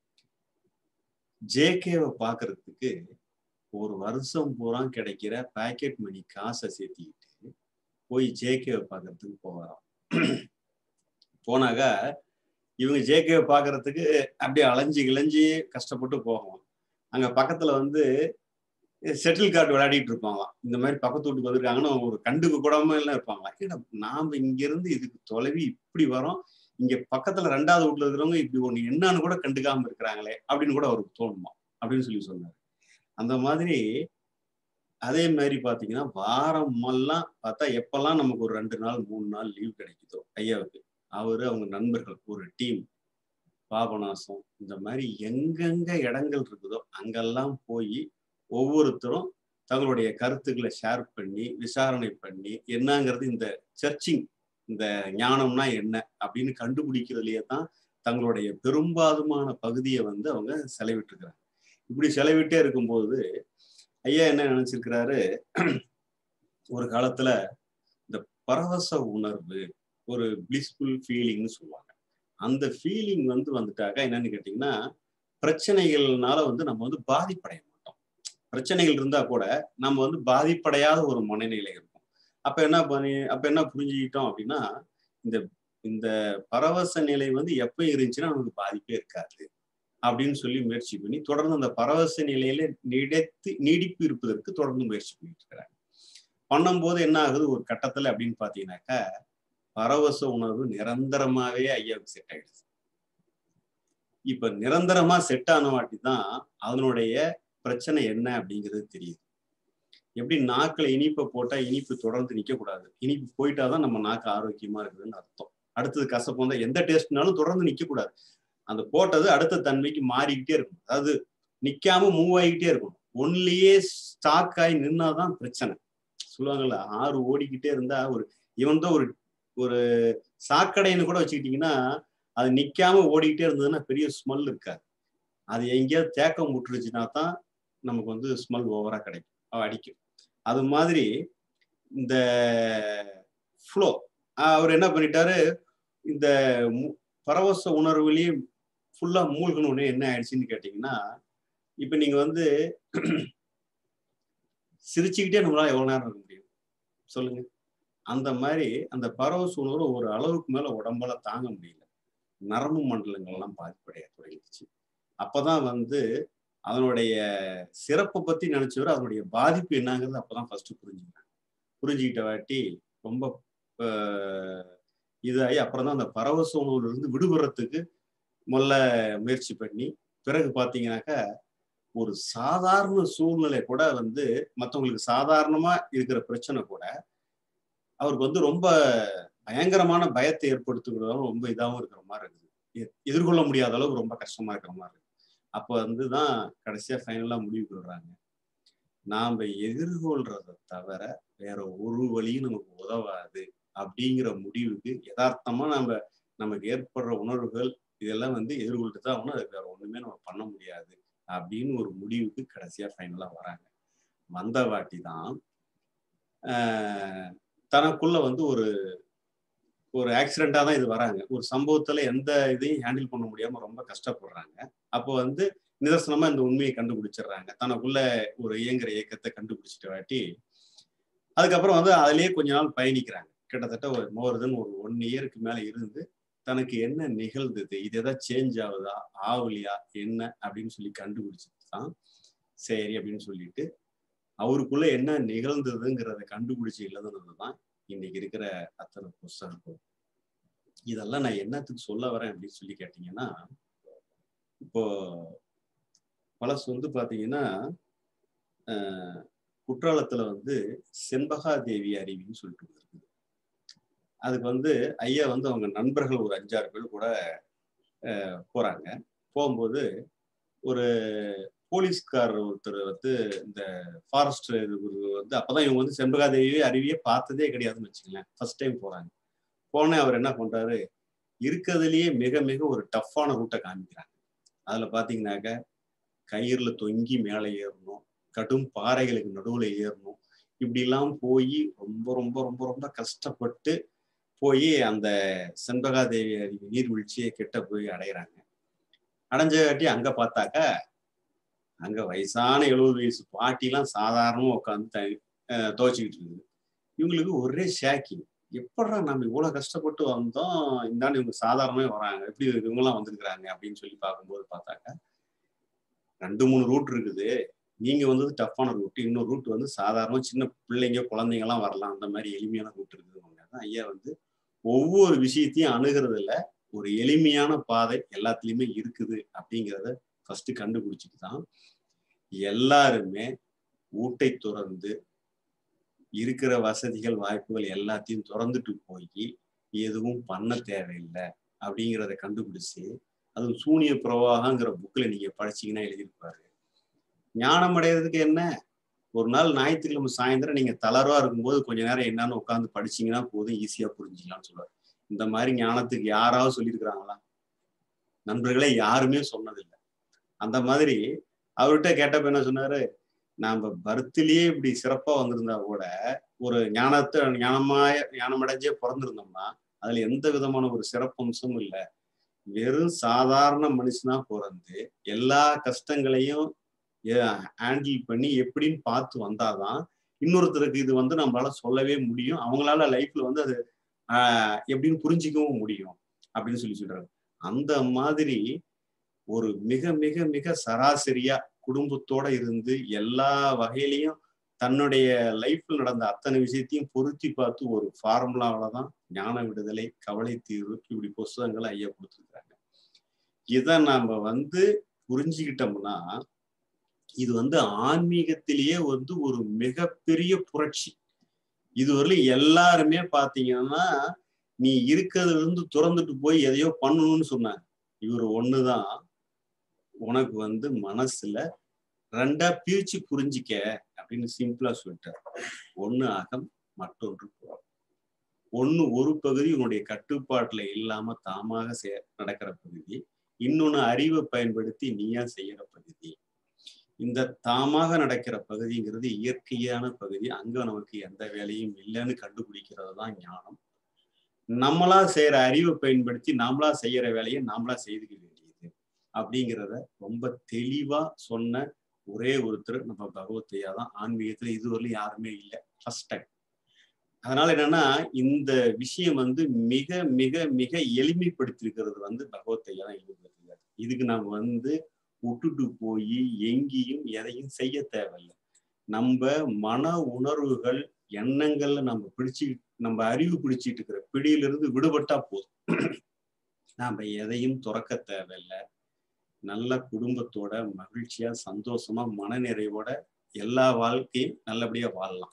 ஜேகேவை பாக்குறதுக்கு ஒரு வருஷம் பூரா கிடைக்கிற பேக்கெட் மணி காசை சேர்த்திக்கிட்டு போய் ஜேகேவை பார்க்கறதுக்கு போகிறான் போனாக்கா இவங்க ஜேகேவை பார்க்கறதுக்கு அப்படியே அலைஞ்சு கிளைஞ்சி கஷ்டப்பட்டு போகலாம் அங்க பக்கத்துல வந்து செட்டில் கார்டு விளையாடிட்டு இருப்பாங்களாம் இந்த மாதிரி பக்கத்து வீட்டுக்கு வந்திருக்காங்கன்னு ஒரு கண்டுக்கு கூடாம எல்லாம் இருப்பாங்களாம் ஏன்னா நாம இங்க இருந்து இதுக்கு தொலைவி இப்படி வரோம் இங்க பக்கத்துல ரெண்டாவது வீட்டுல இருக்கிறவங்க இப்படி ஒண்ணு என்னன்னு கூட கண்டுக்காம இருக்கிறாங்களே அப்படின்னு கூட அவருக்கு தோணுமா அப்படின்னு சொல்லி சொன்னாரு அந்த மாதிரி அதே மாதிரி பாத்தீங்கன்னா வாரம் எல்லாம் பார்த்தா எப்பெல்லாம் நமக்கு ஒரு ரெண்டு நாள் மூணு நாள் லீவ் கிடைக்குதோ ஐயாவுக்கு அவரு அவங்க நண்பர்கள் ஒரு டீம் பாபநாசம் இந்த மாதிரி எங்கெங்க இடங்கள் இருக்குதோ அங்கெல்லாம் போய் ஒவ்வொருத்தரும் தங்களுடைய கருத்துக்களை ஷேர் பண்ணி விசாரணை பண்ணி என்னங்கிறது இந்த சர்ச்சிங் இந்த ஞானம்னா என்ன அப்படின்னு கண்டுபிடிக்கிறதுலயே தான் தங்களுடைய பெரும்பாலுமான பகுதியை வந்து அவங்க செலவிட்டுருக்கிறாங்க இப்படி செலவிட்டே இருக்கும்போது ஐயா என்ன நினைச்சிருக்கிறாரு ஒரு காலத்துல இந்த பரவச உணர்வு ஒரு பிளிஸ்ஃபுல் ஃபீலிங்னு சொல்லுவாங்க அந்த ஃபீலிங் வந்து வந்துட்டாக்கா என்னன்னு கேட்டிங்கன்னா பிரச்சனைகள்னால வந்து நம்ம வந்து பாதிப்படைய மாட்டோம் பிரச்சனைகள் இருந்தா கூட நம்ம வந்து பாதிப்படையாத ஒரு மனநிலை இருக்கும் அப்ப என்ன பண்ணி அப்ப என்ன புரிஞ்சுக்கிட்டோம் அப்படின்னா இந்த இந்த பரவச நிலை வந்து எப்ப இருந்துச்சுன்னா நமக்கு பாதிப்பே இருக்காது அப்படின்னு சொல்லி முயற்சி பண்ணி தொடர்ந்து அந்த பரவச நிலையில நீடித்து நீடிப்பு இருப்பதற்கு தொடர்ந்து முயற்சி பண்ணிட்டு இருக்கிறாங்க பண்ணும்போது என்ன ஆகுது ஒரு கட்டத்துல அப்படின்னு பாத்தீங்கன்னாக்கா பரவச உணர்வு நிரந்தரமாவே ஐயாவுக்கு செட் ஆயிடுது இப்ப நிரந்தரமா செட் ஆன வாட்டி தான் அதனுடைய பிரச்சனை என்ன அப்படிங்கிறது தெரியுது எப்படி நாக்குல இனிப்பை போட்டா இனிப்பு தொடர்ந்து நிக்க கூடாது இனிப்பு போயிட்டாதான் நம்ம நாக்கு ஆரோக்கியமா இருக்குதுன்னு அர்த்தம் அடுத்தது கசப்பு வந்தா எந்த டேஸ்ட்னாலும் தொடர்ந்து நிக்க கூடாது அந்த போட்டது அடுத்த தன்மைக்கு மாறிக்கிட்டே இருக்கும் அதாவது நிக்காம மூவ் ஆகிக்கிட்டே இருக்கும் ஒன்லியே ஸ்டாக் ஆகி நின்னாதான் பிரச்சனை சொல்லுவாங்கல்ல ஆறு ஓடிக்கிட்டே இருந்தா ஒரு இவன் தான் ஒரு ஒரு சாக்கடைன்னு கூட வச்சுக்கிட்டீங்கன்னா அது நிக்காம ஓடிக்கிட்டே இருந்ததுன்னா பெரிய ஸ்மெல் இருக்காது அது எங்கேயாவது தேக்கம் விட்டுருச்சுன்னா தான் நமக்கு வந்து ஸ்மெல் ஓவரா கிடைக்கும் அடிக்கும் அது மாதிரி இந்த ஃப்ளோ அவர் என்ன பண்ணிட்டாரு இந்த பரவச உணர்வுலயே ஃபுல்லா மூழ்கணும்னு என்ன ஆயிடுச்சுன்னு கேட்டீங்கன்னா இப்ப நீங்க வந்து சிரிச்சுக்கிட்டே நம்மளால எவ்வளவு நேரம் இருக்க முடியும் சொல்லுங்க அந்த மாதிரி அந்த பரவச உணர்வு ஒரு அளவுக்கு மேல உடம்பால தாங்க முடியல நரம்பு மண்டலங்கள்லாம் பாதிப்படைய தொடங்கிடுச்சு அப்பதான் வந்து அதனுடைய சிறப்பை பத்தி நினைச்சவர் அதனுடைய பாதிப்பு என்னங்கிறது அப்பதான் ஃபர்ஸ்ட் புரிஞ்சுக்கிறாங்க புரிஞ்சுக்கிட்ட வாட்டி ரொம்ப இதாகி அப்புறம் தான் அந்த பரவச உணவுல இருந்து விடுபடுறதுக்கு முதல்ல முயற்சி பண்ணி பிறகு பார்த்தீங்கன்னாக்கா ஒரு சாதாரண சூழ்நிலை கூட வந்து மற்றவங்களுக்கு சாதாரணமா இருக்கிற பிரச்சனை கூட அவருக்கு வந்து ரொம்ப பயங்கரமான பயத்தை ஏற்படுத்துகிறதாலும் ரொம்ப இதாகவும் இருக்கிற மாதிரி இருக்குது எதிர்கொள்ள முடியாத அளவுக்கு ரொம்ப கஷ்டமா இருக்கிற மாதிரி இருக்கு அப்போ வந்து தான் கடைசியா ஃபைனலா முடிவுக்கு வர்றாங்க நாம எதிர்கொள்றதை தவிர வேற ஒரு வழியும் நமக்கு உதவாது அப்படிங்கிற முடிவுக்கு யதார்த்தமா நம்ம நமக்கு ஏற்படுற உணர்வுகள் இதெல்லாம் வந்து எதிர்கொள்ட்டு தான் ஆகணும் அதுக்கு வேற ஒண்ணுமே நம்ம பண்ண முடியாது அப்படின்னு ஒரு முடிவுக்கு கடைசியா ஃபைனலா வராங்க வந்த வாட்டி தான் தனக்குள்ள வந்து ஒரு ஒரு ஆக்சிடென்டா தான் இது வராங்க ஒரு சம்பவத்துல எந்த இதையும் ஹேண்டில் பண்ண முடியாம ரொம்ப கஷ்டப்படுறாங்க அப்போ வந்து நிதர்சனமா இந்த உண்மையை கண்டுபிடிச்சிடுறாங்க தனக்குள்ள ஒரு இயங்குற இயக்கத்தை கண்டுபிடிச்சிட்ட வாட்டி அதுக்கப்புறம் வந்து அதுலயே கொஞ்ச நாள் பயணிக்கிறாங்க கிட்டத்தட்ட ஒரு மோர் தென் ஒரு ஒன் இயருக்கு மேல இருந்து தனக்கு என்ன நிகழ்ந்தது இது எதாவது சேஞ்ச் ஆகுதா ஆகலையா என்ன அப்படின்னு சொல்லி கண்டுபிடிச்சிட்டு தான் சரி அப்படின்னு சொல்லிட்டு அவருக்குள்ள என்ன நிகழ்ந்ததுங்கிறத கண்டுபிடிச்சு எழுதுனது தான் இன்னைக்கு இருக்கிற அத்தனை புஸ்தகம் இதெல்லாம் நான் என்னத்துக்கு சொல்ல வரேன் அப்படின்னு சொல்லி கேட்டீங்கன்னா இப்போ பழசு வந்து பாத்தீங்கன்னா குற்றாலத்துல வந்து செண்பகா தேவி அருவின்னு சொல்லிட்டு இருக்குது அதுக்கு வந்து ஐயா வந்து அவங்க நண்பர்கள் ஒரு அஞ்சாறு பேர் கூட போறாங்க போகும்போது ஒரு போலீஸ்கார் ஒருத்தர் வந்து இந்த ஃபாரஸ்ட் வந்து அப்பதான் இவங்க வந்து செண்பகாதேவி அருவியே பார்த்ததே கிடையாதுன்னு வச்சுங்களேன் ஃபர்ஸ்ட் டைம் போறாங்க போனே அவர் என்ன பண்றாரு இருக்கிறதுலயே மிக மிக ஒரு டஃப்பான ரூட்டை காமிக்கிறாங்க அதுல பாத்தீங்கன்னாக்க கயிறுல தொங்கி மேலே ஏறணும் கடும் பாறைகளுக்கு நடுவுல ஏறணும் இப்படி எல்லாம் போய் ரொம்ப ரொம்ப ரொம்ப ரொம்ப கஷ்டப்பட்டு போய் அந்த செண்பகாதேவி அருவி நீர்வீழ்ச்சியை கிட்ட போய் அடையிறாங்க அடைஞ்சகாட்டி அங்க பார்த்தாக்கா அங்க வயசான எழுபது வயசு பாட்டிலாம் சாதாரணமா உட்காந்து த துவைச்சிக்கிட்டு இருக்குது இவங்களுக்கு ஒரே ஷாக்கிங் எப்படா நம்ம இவ்வளவு கஷ்டப்பட்டு வந்தோம் இந்தாண்டு இவங்க சாதாரணமே வராங்க எப்படி இவங்கெல்லாம் வந்திருக்கிறாங்க அப்படின்னு சொல்லி பார்க்கும்போது பார்த்தாக்கா ரெண்டு மூணு ரூட் இருக்குது நீங்க வந்தது டஃப்பான ரூட் இன்னொரு ரூட் வந்து சாதாரண சின்ன பிள்ளைங்க குழந்தைங்க எல்லாம் வரலாம் அந்த மாதிரி எளிமையான ரூட் இருக்குதுங்க தான் ஐயா வந்து ஒவ்வொரு விஷயத்தையும் அணுகிறதுல ஒரு எளிமையான பாதை எல்லாத்துலயுமே இருக்குது அப்படிங்கிறத ஃபர்ஸ்ட் கண்டுபிடிச்சிட்டு தான் எல்லாருமே ஊட்டை துறந்து இருக்கிற வசதிகள் வாய்ப்புகள் எல்லாத்தையும் திறந்துட்டு போய் எதுவும் பண்ண தேவையில்லை அப்படிங்கிறத கண்டுபிடிச்சு அதுவும் சூனிய பிரவாகங்கிற புக்கில் நீங்க படிச்சீங்கன்னா எழுதியிருப்பாரு ஞானம் அடைகிறதுக்கு என்ன ஒரு நாள் ஞாயிற்றுக்கிழமை சாயந்தரம் நீங்க தளர்வா இருக்கும்போது கொஞ்ச நேரம் என்னன்னு உட்காந்து படிச்சீங்கன்னா போதும் ஈஸியா புரிஞ்சுக்கலாம்னு சொல்லுவார் இந்த மாதிரி ஞானத்துக்கு யாராவது சொல்லியிருக்கிறாங்களா நண்பர்களே யாருமே சொன்னதில்லை அந்த மாதிரி அவர்கிட்ட கேட்டப்ப என்ன சொன்னாரு நாம பர்த்திலேயே இப்படி சிறப்பா வந்திருந்தா கூட ஒரு ஞானத்தை ஞானமாய ஞானமடைஞ்சே பிறந்திருந்தோம்னா அதுல எந்த விதமான ஒரு சிறப்பம்சமும் இல்லை வெறும் சாதாரண மனுஷனா பிறந்து எல்லா கஷ்டங்களையும் ஹேண்டில் பண்ணி எப்படின்னு பார்த்து வந்தாதான் இன்னொருத்தருக்கு இது வந்து நம்மளால சொல்லவே முடியும் அவங்களால லைஃப்ல வந்து அது ஆஹ் எப்படின்னு புரிஞ்சிக்கவும் முடியும் அப்படின்னு சொல்லி சொல்றாரு அந்த மாதிரி ஒரு மிக மிக மிக சராசரியா குடும்பத்தோட இருந்து எல்லா வகையிலையும் தன்னுடைய லைஃப்ல நடந்த அத்தனை விஷயத்தையும் பொருத்தி பார்த்து ஒரு ஃபார்முலாவில தான் ஞான விடுதலை கவலை தீர்வு இப்படி புஸ்தகங்களை ஐயா கொடுத்துருக்காங்க இதை நாம வந்து புரிஞ்சுக்கிட்டோம்னா இது வந்து ஆன்மீகத்திலேயே வந்து ஒரு மிகப்பெரிய புரட்சி இதுவரையிலும் எல்லாருமே பாத்தீங்கன்னா நீ இருக்கிறதுல இருந்து துறந்துட்டு போய் எதையோ பண்ணணும்னு சொன்னாங்க இவர் ஒண்ணுதான் உனக்கு வந்து மனசுல ரெண்டா பிரிச்சு புரிஞ்சிக்க அப்படின்னு சிம்பிளா சொல்லிட்டார் ஒண்ணு அகம் மற்றொன்று புறம் ஒண்ணு ஒரு பகுதி உன்னுடைய கட்டுப்பாட்டுல இல்லாம தாமாக செய நடக்கிற பகுதி இன்னொன்னு அறிவை பயன்படுத்தி நீயா செய்யற பகுதி இந்த தாமாக நடக்கிற பகுதிங்கிறது இயற்கையான பகுதி அங்க நமக்கு எந்த வேலையும் இல்லைன்னு கண்டுபிடிக்கிறது தான் ஞானம் நம்மளா செய்யற அறிவை பயன்படுத்தி நாமளா செய்யற வேலையை நாமளா செய்துக்க வேண்டியது அப்படிங்கிறத ரொம்ப தெளிவா சொன்ன ஒரே ஒருத்தர் நம்ம பகவத்தையா தான் ஆன்மீகத்துல இதுவரையிலும் யாருமே இல்லை ஃபர்ஸ்ட் டைம் அதனால என்னன்னா இந்த விஷயம் வந்து மிக மிக மிக எளிமைப்படுத்திருக்கிறது வந்து பகவத்தையா தான் எழுதியிருக்காரு இதுக்கு நாம வந்து விட்டுட்டு போய் எங்கேயும் எதையும் செய்ய தேவையில்லை நம்ம மன உணர்வுகள் எண்ணங்கள்ல நம்ம பிடிச்சு நம்ம அறிவு பிடிச்சிட்டு இருக்கிற பிடியிலிருந்து விடுபட்டா போதும் நாம எதையும் துறக்க தேவையில்லை நல்ல குடும்பத்தோட மகிழ்ச்சியா சந்தோஷமா மனநிறைவோட எல்லா வாழ்க்கையும் நல்லபடியா வாழலாம்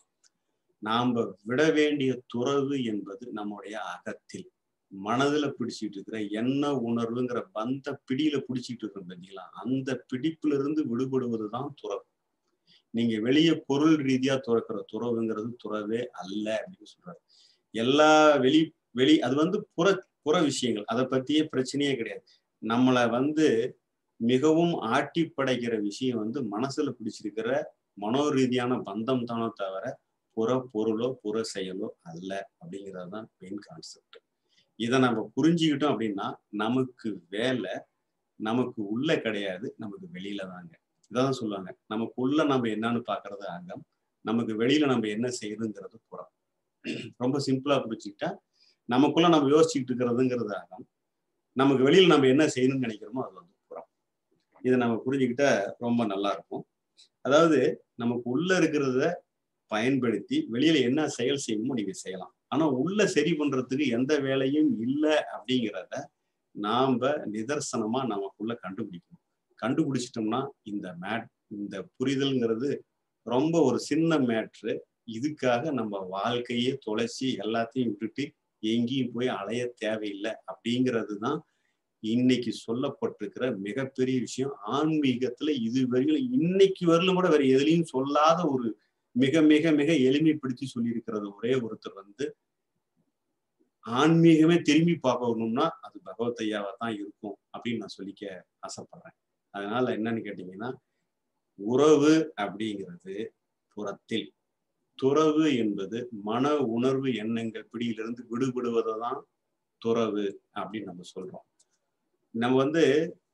நாம விட வேண்டிய துறவு என்பது நம்முடைய அகத்தில் மனதுல பிடிச்சிட்டு இருக்கிற என்ன உணர்வுங்கிற பந்த பிடியில பிடிச்சிட்டு இருக்கோம் பார்த்தீங்களா அந்த பிடிப்புல இருந்து விடுபடுவதுதான் துறவு நீங்க வெளியே பொருள் ரீதியா துறக்கிற துறவுங்கிறது துறவே அல்ல அப்படின்னு சொல்றாரு எல்லா வெளி வெளி அது வந்து புற புற விஷயங்கள் அதை பத்தியே பிரச்சனையே கிடையாது நம்மளை வந்து மிகவும் ஆட்டி படைக்கிற விஷயம் வந்து மனசுல பிடிச்சிருக்கிற மனோ ரீதியான பந்தம் தானோ தவிர புற பொருளோ புற செயலோ அல்ல அப்படிங்கிறது தான் மெயின் கான்செப்ட் இதை நம்ம புரிஞ்சுக்கிட்டோம் அப்படின்னா நமக்கு வேலை நமக்கு உள்ள கிடையாது நமக்கு வெளியில தாங்க இதான் சொல்லுவாங்க நமக்கு உள்ள நம்ம என்னன்னு பாக்குறது அகம் நமக்கு வெளியில நம்ம என்ன செய்யுதுங்கிறது புறம் ரொம்ப சிம்பிளா புரிச்சுக்கிட்டா நமக்குள்ள நம்ம யோசிச்சுட்டு இருக்கிறதுங்கிறது அகம் நமக்கு வெளியில நம்ம என்ன செய்யணும்னு நினைக்கிறோமோ அது வந்து புறம் இதை நம்ம புரிஞ்சுக்கிட்டா ரொம்ப நல்லா இருக்கும் அதாவது நமக்கு உள்ள இருக்கிறத பயன்படுத்தி வெளியில என்ன செயல் செய்யணுமோ நீங்க செய்யலாம் ஆனா உள்ள சரி பண்றதுக்கு எந்த வேலையும் இல்லை அப்படிங்கிறத நாம நிதர்சனமா நமக்குள்ள கண்டுபிடிக்கணும் கண்டுபிடிச்சிட்டோம்னா இந்த மேட் இந்த புரிதல்ங்கிறது ரொம்ப ஒரு சின்ன மேட்ரு இதுக்காக நம்ம வாழ்க்கையே தொலைச்சி எல்லாத்தையும் விட்டுட்டு எங்கேயும் போய் அலைய தேவையில்லை அப்படிங்கிறது தான் இன்னைக்கு சொல்லப்பட்டிருக்கிற மிகப்பெரிய விஷயம் ஆன்மீகத்துல இதுவரையிலும் இன்னைக்கு வரலும் கூட வேற எதுலையும் சொல்லாத ஒரு மிக மிக மிக எளிமைப்படுத்தி சொல்லியிருக்கிறது ஒரே ஒருத்தர் வந்து ஆன்மீகமே திரும்பி பார்க்கணும்னா அது பகவத் ஐயாவா தான் இருக்கும் அப்படின்னு நான் சொல்லிக்க ஆசைப்படுறேன் அதனால என்னன்னு கேட்டீங்கன்னா உறவு அப்படிங்கிறது புறத்தில் துறவு என்பது மன உணர்வு எண்ணங்கள் பிடியிலிருந்து விடுபடுவதை தான் துறவு அப்படின்னு நம்ம சொல்றோம் நம்ம வந்து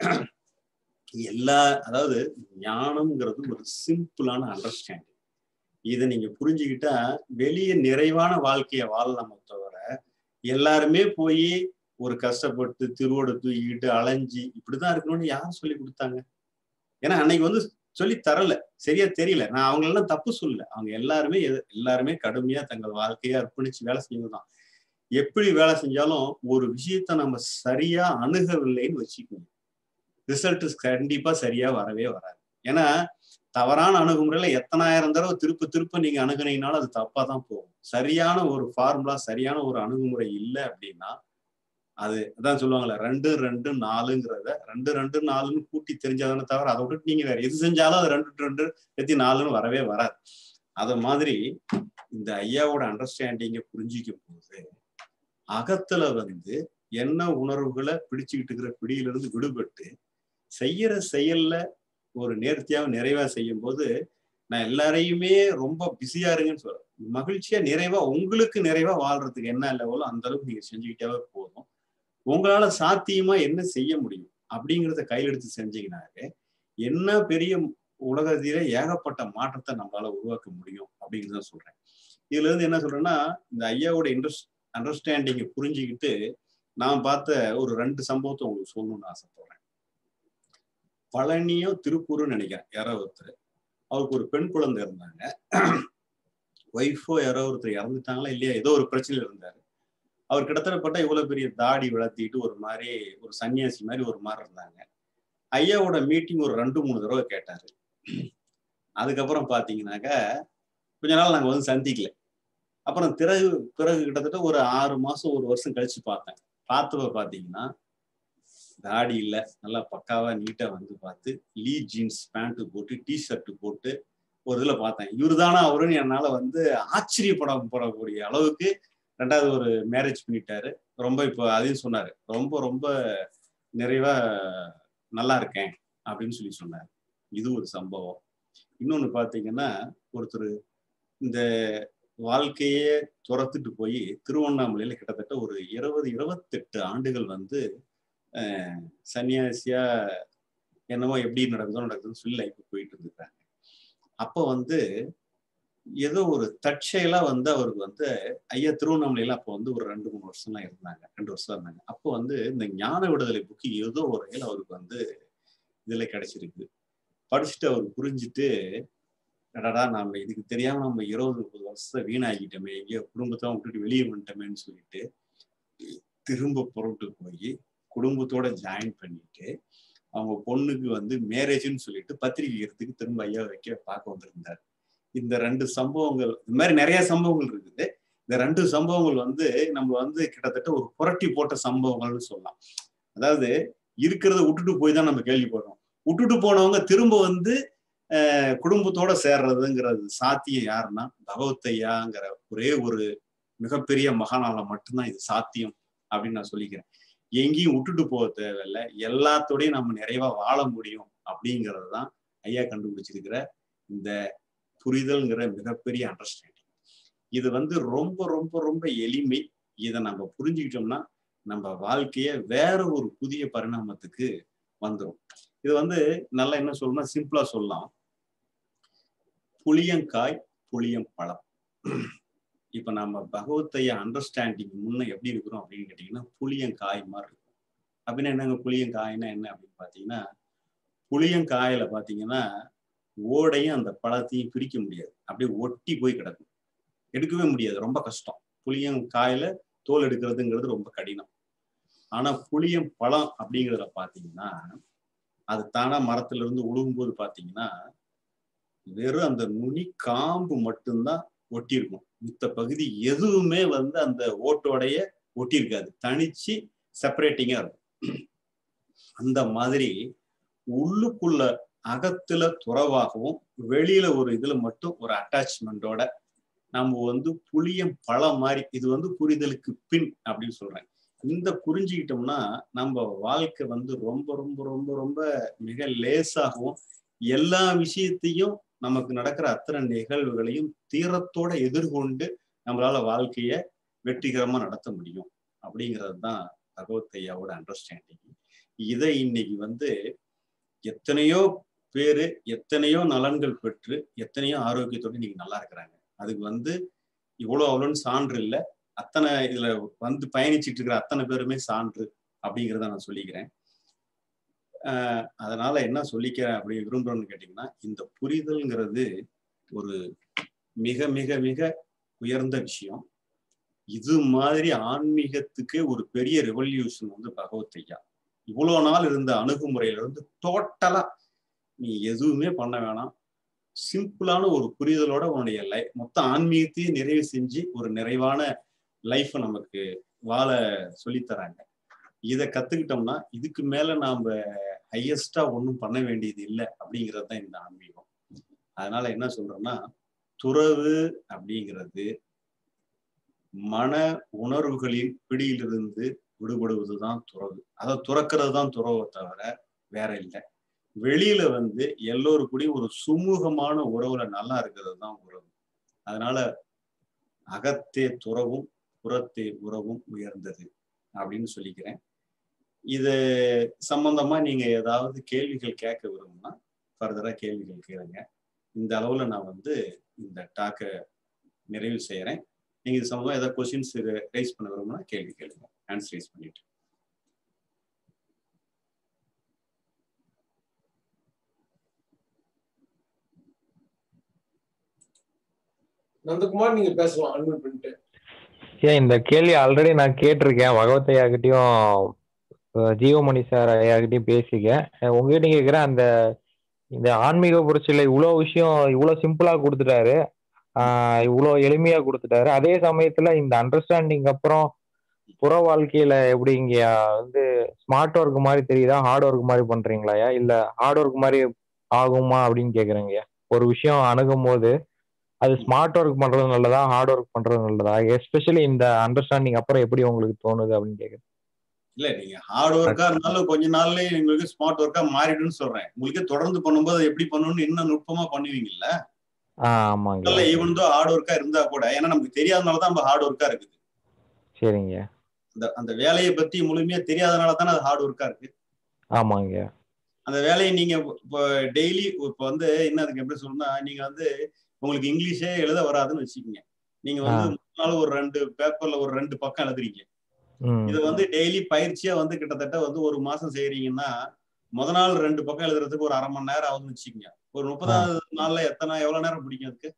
எல்லா அதாவது ஞானம்ங்கிறது ஒரு சிம்பிளான அண்டர்ஸ்டாண்டிங் இதை நீங்க புரிஞ்சுக்கிட்டா வெளியே நிறைவான வாழ்க்கைய வாழலாம தவிர எல்லாருமே போய் ஒரு கஷ்டப்பட்டு திருவோட தூக்கிக்கிட்டு அலைஞ்சி இப்படிதான் இருக்கணும்னு யார் சொல்லி கொடுத்தாங்க ஏன்னா அன்னைக்கு வந்து சொல்லி தரல சரியா தெரியல நான் அவங்களெல்லாம் தப்பு சொல்லல அவங்க எல்லாருமே எல்லாருமே கடுமையா தங்கள் வாழ்க்கையை அர்ப்பணிச்சு வேலை செஞ்சதுதான் எப்படி வேலை செஞ்சாலும் ஒரு விஷயத்த நம்ம சரியா அணுகவில்லைன்னு வச்சுக்கோங்க ரிசல்ட் கண்டிப்பா சரியா வரவே வராது ஏன்னா தவறான அணுகுமுறையில எத்தனாயிரம் தடவை திருப்ப திருப்ப நீங்க அணுகுனீங்கனாலும் அது தப்பா தான் போகும் சரியான ஒரு ஃபார்முலா சரியான ஒரு அணுகுமுறை இல்லை அப்படின்னா அது அதான் சொல்லுவாங்கல்ல ரெண்டு ரெண்டு நாலுங்கிறத ரெண்டு ரெண்டு நாலுன்னு கூட்டி தெரிஞ்சாதானே தவிர அதை விட்டுட்டு நீங்க வேற எது செஞ்சாலும் அது ரெண்டு ரெண்டு எத்தி நாலுன்னு வரவே வராது அத மாதிரி இந்த ஐயாவோட அண்டர்ஸ்டாண்டிங்கை புரிஞ்சிக்கும் போது அகத்துல வந்து என்ன உணர்வுகளை பிடிச்சுக்கிட்டு இருக்கிற பிடியிலிருந்து விடுபட்டு செய்யற செயல்ல ஒரு நேர்த்தியாக நிறைவா செய்யும் போது நான் எல்லாரையுமே ரொம்ப பிஸியா இருங்கன்னு சொல்றேன் மகிழ்ச்சியா நிறைவா உங்களுக்கு நிறைவா வாழ்றதுக்கு என்ன லெவலோ அந்த அளவுக்கு நீங்க செஞ்சுக்கிட்டாவே போதும் உங்களால சாத்தியமா என்ன செய்ய முடியும் அப்படிங்கிறத கையில் எடுத்து செஞ்சீங்கன்னாவே என்ன பெரிய உலகத்திலே ஏகப்பட்ட மாற்றத்தை நம்மளால உருவாக்க முடியும் அப்படிங்கிறத சொல்றேன் இதுல இருந்து என்ன சொல்றேன்னா இந்த ஐயாவோட இன்ட்ரெஸ்ட் அண்டர்ஸ்டாண்டிங்கை புரிஞ்சுக்கிட்டு நான் பார்த்த ஒரு ரெண்டு சம்பவத்தை உங்களுக்கு சொல்லணும்னு ஆசைப்படுறேன் பழனியோ திருப்பூரும் நினைக்கிறேன் யாரோ ஒருத்தர் அவருக்கு ஒரு பெண் குழந்தை இருந்தாங்க ஒய்ஃபோ யாரோ ஒருத்தர் இறந்துட்டாங்களா இல்லையா ஏதோ ஒரு பிரச்சனையில் இருந்தாரு அவர் கிட்டத்தட்ட இவ்வளவு பெரிய தாடி வளர்த்திட்டு ஒரு மாதிரி ஒரு சன்னியாசி மாதிரி ஒரு மாதிரி இருந்தாங்க ஐயாவோட மீட்டிங் ஒரு ரெண்டு மூணு தடவை கேட்டாரு அதுக்கப்புறம் பாத்தீங்கன்னாக்கா கொஞ்ச நாள் நாங்க வந்து சந்திக்கல அப்புறம் பிறகு பிறகு கிட்டத்தட்ட ஒரு ஆறு மாசம் ஒரு வருஷம் கழிச்சு பார்த்தேன் பார்த்தப்ப பாத்தீங்கன்னா தாடி இல்ல நல்லா பக்காவா நீட்டா வந்து பார்த்து லீ ஜீன்ஸ் பேண்ட் போட்டு டி ஷர்ட் போட்டு ஒரு இதுல பார்த்தேன் இவருதானா அவருன்னு என்னால வந்து ஆச்சரியப்பட படக்கூடிய அளவுக்கு ரெண்டாவது ஒரு மேரேஜ் பண்ணிட்டாரு ரொம்ப இப்போ அதையும் சொன்னாரு ரொம்ப ரொம்ப நிறைவா நல்லா இருக்கேன் அப்படின்னு சொல்லி சொன்னார் இது ஒரு சம்பவம் இன்னொன்னு பாத்தீங்கன்னா ஒருத்தர் இந்த வாழ்க்கையே துரத்துட்டு போய் திருவண்ணாமலையில கிட்டத்தட்ட ஒரு இருபது இருபத்தெட்டு ஆண்டுகள் வந்து சன்னியாசியா என்னமோ எப்படி நடக்குதோ நடக்குதுன்னு சொல்லி லைஃப் போயிட்டு இருந்திருக்காங்க அப்போ வந்து ஏதோ ஒரு தற்செயலா வந்து அவருக்கு வந்து ஐயா திருவண்ணாமலையில அப்போ வந்து ஒரு ரெண்டு மூணு வருஷம்லாம் இருந்தாங்க ரெண்டு வருஷம் இருந்தாங்க அப்போ வந்து இந்த ஞான விடுதலை புக்கு ஏதோ ஒரு வகையில் அவருக்கு வந்து இதுல கிடைச்சிருக்கு படிச்சுட்டு அவர் புரிஞ்சுட்டு அடடா நம்ம இதுக்கு தெரியாம நம்ம இருபது முப்பது வருஷத்தை வீணாகிட்டோமே எங்கேயோ குடும்பத்தை விட்டுட்டு வெளியே வந்துட்டோமேன்னு சொல்லிட்டு திரும்ப புறப்பட்டு போய் குடும்பத்தோட ஜாயின் பண்ணிட்டு அவங்க பொண்ணுக்கு வந்து மேரேஜ்னு சொல்லிட்டு பத்திரிகை எடுத்துக்கு திரும்ப ஐயா வைக்க பார்க்க வந்திருந்தார் இந்த ரெண்டு சம்பவங்கள் இந்த மாதிரி நிறைய சம்பவங்கள் இருக்குது இந்த ரெண்டு சம்பவங்கள் வந்து நம்ம வந்து கிட்டத்தட்ட ஒரு புரட்டி போட்ட சம்பவங்கள்னு சொல்லலாம் அதாவது இருக்கிறத விட்டுட்டு போய் தான் நம்ம கேள்விப்படுறோம் விட்டுட்டு போனவங்க திரும்ப வந்து குடும்பத்தோட சேர்றதுங்கிறது சாத்தியம் யாருன்னா பகவத்தையாங்கிற ஒரே ஒரு மிகப்பெரிய மகானால மட்டும்தான் இது சாத்தியம் அப்படின்னு நான் சொல்லிக்கிறேன் எங்கேயும் விட்டுட்டு போக தேவையில்லை எல்லாத்தோடையும் நம்ம நிறைவா வாழ முடியும் அப்படிங்கிறது தான் ஐயா கண்டுபிடிச்சிருக்கிற இந்த புரிதல்ங்கிற மிகப்பெரிய அண்டர்ஸ்டாண்டிங் இது வந்து ரொம்ப ரொம்ப ரொம்ப எளிமை இதை நம்ம புரிஞ்சுக்கிட்டோம்னா நம்ம வாழ்க்கைய வேற ஒரு புதிய பரிணாமத்துக்கு வந்துடும் இது வந்து நல்லா என்ன சொல்லணும்னா சிம்பிளா சொல்லலாம் புளியங்காய் புளியம் பழம் இப்ப நம்ம பகவத்தைய அண்டர்ஸ்டாண்டிங் முன்ன எப்படி இருக்கிறோம் அப்படின்னு கேட்டீங்கன்னா புளியங்காய் மாதிரி இருக்கும் அப்படின்னா என்னங்க புளியங்காய்னா என்ன அப்படின்னு பாத்தீங்கன்னா புளியங்காயில பாத்தீங்கன்னா ஓடையும் அந்த பழத்தையும் பிரிக்க முடியாது அப்படியே ஒட்டி போய் கிடக்கும் எடுக்கவே முடியாது ரொம்ப கஷ்டம் புளியங்காயில தோல் எடுக்கிறதுங்கிறது ரொம்ப கடினம் ஆனா புளியம் பழம் அப்படிங்கிறத பாத்தீங்கன்னா அது தானா மரத்துல இருந்து உழுகும்போது பாத்தீங்கன்னா வெறும் அந்த நுனி காம்பு மட்டும்தான் ஒட்டி இருக்கும் மித்த பகுதி எதுவுமே வந்து அந்த ஓட்டோடைய ஒட்டி இருக்காது தனிச்சு செப்பரேட்டிங்கா இருக்கும் அந்த மாதிரி உள்ளுக்குள்ள அகத்துல துறவாகவும் வெளியில ஒரு இதுல மட்டும் ஒரு அட்டாச்மெண்டோட நம்ம வந்து புளியம் பழம் மாதிரி இது வந்து புரிதலுக்கு பின் அப்படின்னு சொல்றேன் இந்த புரிஞ்சுக்கிட்டோம்னா நம்ம வாழ்க்கை வந்து ரொம்ப ரொம்ப ரொம்ப ரொம்ப மிக லேசாகவும் எல்லா விஷயத்தையும் நமக்கு நடக்கிற அத்தனை நிகழ்வுகளையும் தீரத்தோட எதிர்கொண்டு நம்மளால வாழ்க்கைய வெற்றிகரமா நடத்த முடியும் அப்படிங்கிறது தான் பகவத் ஐயாவோட அண்டர்ஸ்டாண்டிங் இதை இன்னைக்கு வந்து எத்தனையோ பேரு எத்தனையோ நலன்கள் பெற்று எத்தனையோ ஆரோக்கியத்தோட இன்னைக்கு நல்லா இருக்கிறாங்க அதுக்கு வந்து இவ்வளோ அவ்வளோன்னு சான்று இல்லை அத்தனை இதுல வந்து பயணிச்சுட்டு இருக்கிற அத்தனை பேருமே சான்று அப்படிங்கிறத நான் சொல்லிக்கிறேன் ஆஹ் அதனால என்ன சொல்லிக்கிறேன் அப்படி விரும்புறோம்னு கேட்டீங்கன்னா இந்த புரிதல்ங்கிறது ஒரு மிக மிக மிக உயர்ந்த விஷயம் இது மாதிரி ஆன்மீகத்துக்கு ஒரு பெரிய ரெவல்யூஷன் வந்து பகவத் ஐயா இவ்வளவு நாள் இருந்த அணுகுமுறையில இருந்து டோட்டலா நீ எதுவுமே பண்ண வேணாம் சிம்பிளான ஒரு புரிதலோட உன்னுடைய லை மொத்த ஆன்மீகத்தையும் நிறைவு செஞ்சு ஒரு நிறைவான லைஃப் நமக்கு வாழ சொல்லித்தராங்க இதை கத்துக்கிட்டோம்னா இதுக்கு மேல நாம ஹையஸ்டா ஒன்றும் பண்ண வேண்டியது இல்லை அப்படிங்கிறது தான் இந்த ஆன்மீகம் அதனால என்ன சொல்றேன்னா துறவு அப்படிங்கிறது மன உணர்வுகளின் பிடியிலிருந்து விடுபடுவதுதான் துறவு அதை துறக்கிறது தான் துறவை தவிர வேற இல்லை வெளியில வந்து எல்லோருக்கூடையும் ஒரு சுமூகமான உறவுல நல்லா இருக்கிறது தான் உறவு அதனால அகத்தே துறவும் புறத்தே உறவும் உயர்ந்தது அப்படின்னு சொல்லிக்கிறேன் இது சம்பந்தமா நீங்க ஏதாவது கேள்விகள் கேட்க விரும்புனா ஃபர்தரா கேள்விகள் கேளுங்க இந்த அளவுல நான் வந்து இந்த டாக்கை நிறைவு செய்யறேன் நீங்க இது சம்பந்தமா ஏதாவது கொஸ்டின்ஸ் ரைஸ் பண்ண விரும்புனா கேள்வி கேளுங்க ஆன்சர் ரைஸ் பண்ணிட்டு நந்தகுமார் நீங்க பேசலாம் அன்மியூட் பண்ணிட்டு ஏன் இந்த கேள்வி ஆல்ரெடி நான் கேட்டிருக்கேன் பகவத் ஐயாக்கிட்டையும் ஜீவமணி சார் ஐயாக்கிட்டையும் பேசிக்கேன் அஹ் உங்ககிட்ட கேட்குறேன் அந்த இந்த ஆன்மீக புரட்சியில இவ்வளோ விஷயம் இவ்வளோ சிம்பிளா கொடுத்துட்டாரு ஆஹ் இவ்வளோ எளிமையா கொடுத்துட்டாரு அதே சமயத்துல இந்த அண்டர்ஸ்டாண்டிங் அப்புறம் புற வாழ்க்கையில எப்படி இங்க வந்து ஸ்மார்ட் ஒர்க் மாதிரி தெரியுதா ஹார்ட் ஒர்க் மாதிரி பண்றீங்களாயா இல்ல ஹார்ட் ஒர்க் மாதிரி ஆகுமா அப்படின்னு கேக்குறேங்கய்யா ஒரு விஷயம் அணுகும் போது அது ஸ்மார்ட் ஒர்க் பண்றது நல்லதா ஹார்ட் ஒர்க் பண்றது நல்லதா எஸ்பெஷலி இந்த அண்டர்ஸ்டாண்டிங் அப்புறம் எப்படி உங்களுக்கு தோணுது அப்படின்னு கேக்குறேன் இல்ல நீங்க ஹார்ட் ஒர்க்கா இருந்தாலும் கொஞ்ச நாள்லயே உங்களுக்கு ஸ்மார்ட் ஒர்க்கா மாறிடும்னு சொல்றேன் உங்களுக்கு தொடர்ந்து பண்ணும்போது அதை எப்படி பண்ணணும்னு இன்னும் நுட்பமா பண்ணுவீங்கல்ல ஆஹ் ஆமாங்க இல்ல ஈவன் தோ ஹார்ட் ஒர்க்கா இருந்தா கூட ஏன்னா நமக்கு தெரியாதனால தான் நம்ம ஹார்ட் ஒர்க்கா இருக்குது சரிங்க அந்த அந்த வேலையை பத்தி முழுமையா தெரியாதனால தானே அது ஹார்ட் ஒர்க்கா இருக்கு ஆமாங்க அந்த வேலையை நீங்க இப்போ டெய்லி இப்போ வந்து என்ன அதுக்கு எப்படி சொல்லணும்னா நீங்க வந்து உங்களுக்கு இங்கிலீஷே எழுத வராதுன்னு வச்சுக்கோங்க நீங்க வந்து ஆ. முதல் நாள் ஒரு ரெண்டு பேப்பர்ல ஒரு ரெண்டு பக்கம் எழுதுறீங்க ம் இது வந்து டெய்லி பயிற்சியா வந்து கிட்டத்தட்ட வந்து ஒரு மாசம் செய்யறீங்கன்னா முத நாள் ரெண்டு பக்கம் எழுதுறதுக்கு ஒரு அரை மணி நேரம் ஆகுதுன்னு வச்சுக்கோங்க ஒரு முப்பதாவது நாள்ல எத்தனை எவ்வளவு நேரம் பிடிக்கும் அதுக்கு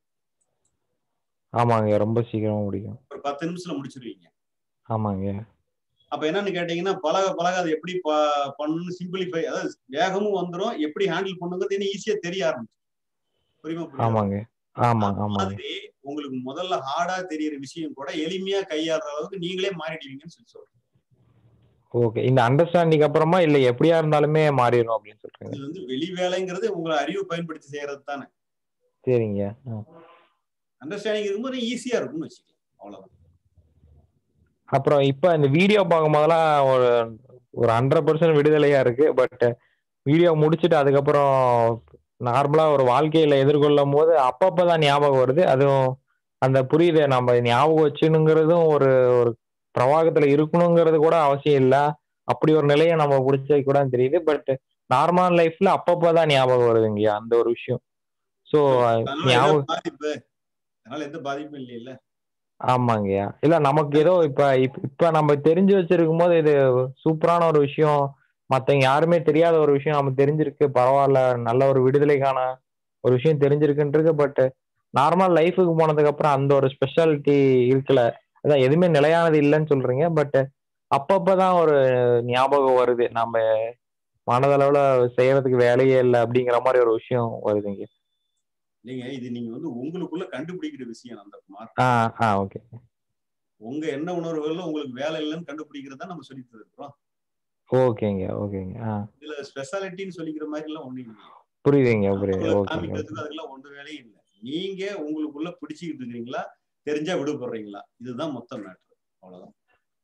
ஆமாங்க ரொம்ப சீக்கிரமா முடியும் ஒரு பத்து நிமிஷத்துல முடிச்சிருவீங்க ஆமாங்க அப்ப என்னன்னு கேட்டீங்கன்னா பழக பழக அது எப்படி ப- பண்ணணும்னு சிம்பிளிஃபை அதாவது வேகமும் வந்துரும் எப்படி ஹேண்டில் பண்ணுங்கிறது இன்னும் ஈஸியா தெரிய ஆரம்பிச்சு புரியுமா புரியுதா? ஆமாங்க ஆமா அந்த ஆமாங்க மாதிரி உங்களுக்கு முதல்ல ஹார்டா தெரியற விஷயம் கூட எளிமையா கையாளுற அளவுக்கு நீங்களே மாறிடுவீங்கன்னு சொல்லி சொல்றேன் ஓகே இந்த அண்டர்ஸ்டாண்டிங் அப்புறமா இல்ல எப்படியா இருந்தாலுமே மாறிடும் அப்படின்னு சொல்றீங்க இது வந்து வெளி வேலைங்கிறது உங்களை அறிவு பயன்படுத்தி செய்யறது தானே சரிங்க ஆ. அண்டர்ஸ்டாண்டிங் இருக்கும்போது ஈஸியா இருக்கும்னு வச்சுக்கலாம் அவ்வளவுதான் அப்புறம் இப்ப இந்த வீடியோ பார்க்கும் போதெல்லாம் ஒரு ஒரு ஹண்ட்ரட் பர்சன்ட் விடுதலையா இருக்கு பட் வீடியோ முடிச்சுட்டு அதுக்கப்புறம் நார்மலா ஒரு வாழ்க்கையில எதிர்கொள்ளும் போது அப்பப்பதான் ஞாபகம் வருது அதுவும் அந்த புரியுது நம்ம ஞாபகம் வச்சுனுங்கிறதும் ஒரு ஒரு பிரவாகத்துல இருக்கணுங்கிறது கூட அவசியம் இல்ல அப்படி ஒரு நிலையை நம்ம பிடிச்சது கூட தெரியுது பட் நார்மல் லைஃப்ல அப்பப்பதான் ஞாபகம் வருதுங்கய்யா அந்த ஒரு விஷயம் ஸோ அதனால எந்த ஞாபகம் பாதிப்பு அதனால எந்த பாதிப்பும் இல்லைல்ல ஆமாங்கய்யா இல்ல நமக்கு ஏதோ இப்ப இப்ப இப்ப நம்ம தெரிஞ்சு வச்சிருக்கும் போது இது சூப்பரான ஒரு விஷயம் மத்தவங்க யாருமே தெரியாத ஒரு விஷயம் நம்ம தெரிஞ்சிருக்கு பரவாயில்ல நல்ல ஒரு விடுதலைக்கான ஒரு விஷயம் தெரிஞ்சிருக்குன்றது பட் நார்மல் லைஃபுக்கு போனதுக்கு அப்புறம் அந்த ஒரு ஸ்பெஷாலிட்டி இருக்குல்ல அதான் எதுவுமே நிலையானது இல்லைன்னு சொல்றீங்க பட் அப்பப்பதான் ஒரு ஞாபகம் வருது நம்ம மனதளவுல செய்யறதுக்கு வேலையே இல்லை அப்படிங்கிற மாதிரி ஒரு விஷயம் வருதுங்க இல்லைங்க இது நீங்க வந்து உங்களுக்குள்ள கண்டுபிடிக்கிற விஷயம் நந்தகுமார் ஆ ஆ ஓகே உங்க என்ன உணர்வுகள்ல உங்களுக்கு வேலை இல்லைன்னு கண்டுபிடிக்கிறதா நம்ம சொல்லி தருக்கிறோம் ஓகேங்க ஓகேங்க ஆ இதுல ஸ்பெஷாலிட்டின்னு சொல்லிக்கிற மாதிரி எல்லாம் ஒண்ணும் இல்லை புரியுதுங்க புரியுது உங்களை ஓகேங்க காமிக்கிறதுக்கு அதுக்கெல்லாம் ஒன்று வேலையும் இல்லை நீங்க உங்களுக்குள்ள பிடிச்சிக்கிட்டு இருக்கிறீங்களா தெரிஞ்சா விடுபடுறீங்களா இதுதான் மொத்த மேட்ரு அவ்வளவுதான்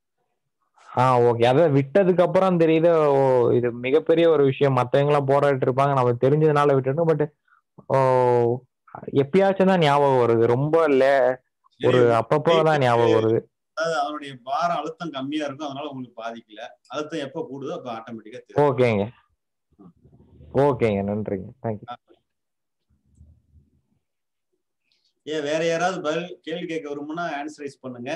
ஆ ஓகே அதான் விட்டதுக்கு அப்புறம் தெரியுது ஓ இது மிகப்பெரிய ஒரு விஷயம் மத்தவங்க எல்லாம் போராடிட்டு இருப்பாங்க நம்ம தெரிஞ்சதுனால விட்டுட்டோம் பட் ஓ எப்பயாச்சும் தான் ஞாபகம் வருது ரொம்ப லே ஒரு அப்பப்போ தான் ஞாபகம் வருது அதாவது அதனுடைய பாரம் அழுத்தம் கம்மியா இருக்கும் அதனால உங்களுக்கு பாதிக்கல அழுத்தம் எப்ப கூடுதோ அப்ப ஆட்டோமேட்டிக்கா தெரியும் ஓகேங்க ஓகேங்க நன்றிங்க தேங்க்யூ ஏன் வேற யாராவது பதில் கேள்வி கேட்க வருமுன்னா ஆன்சரைஸ் பண்ணுங்க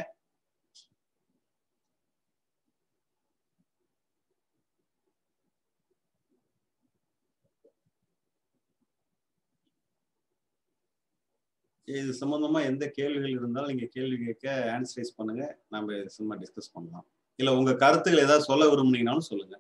இது சம்பந்தமா எந்த கேள்விகள் இருந்தாலும் நீங்க கேள்வி கேட்க ஆன்சரைஸ் பண்ணுங்க நம்ம சும்மா டிஸ்கஸ் பண்ணலாம் இல்ல உங்க கருத்துக்கள் ஏதாவது சொல்ல விரும்புனீங்கனாலும் சொல்லுங்க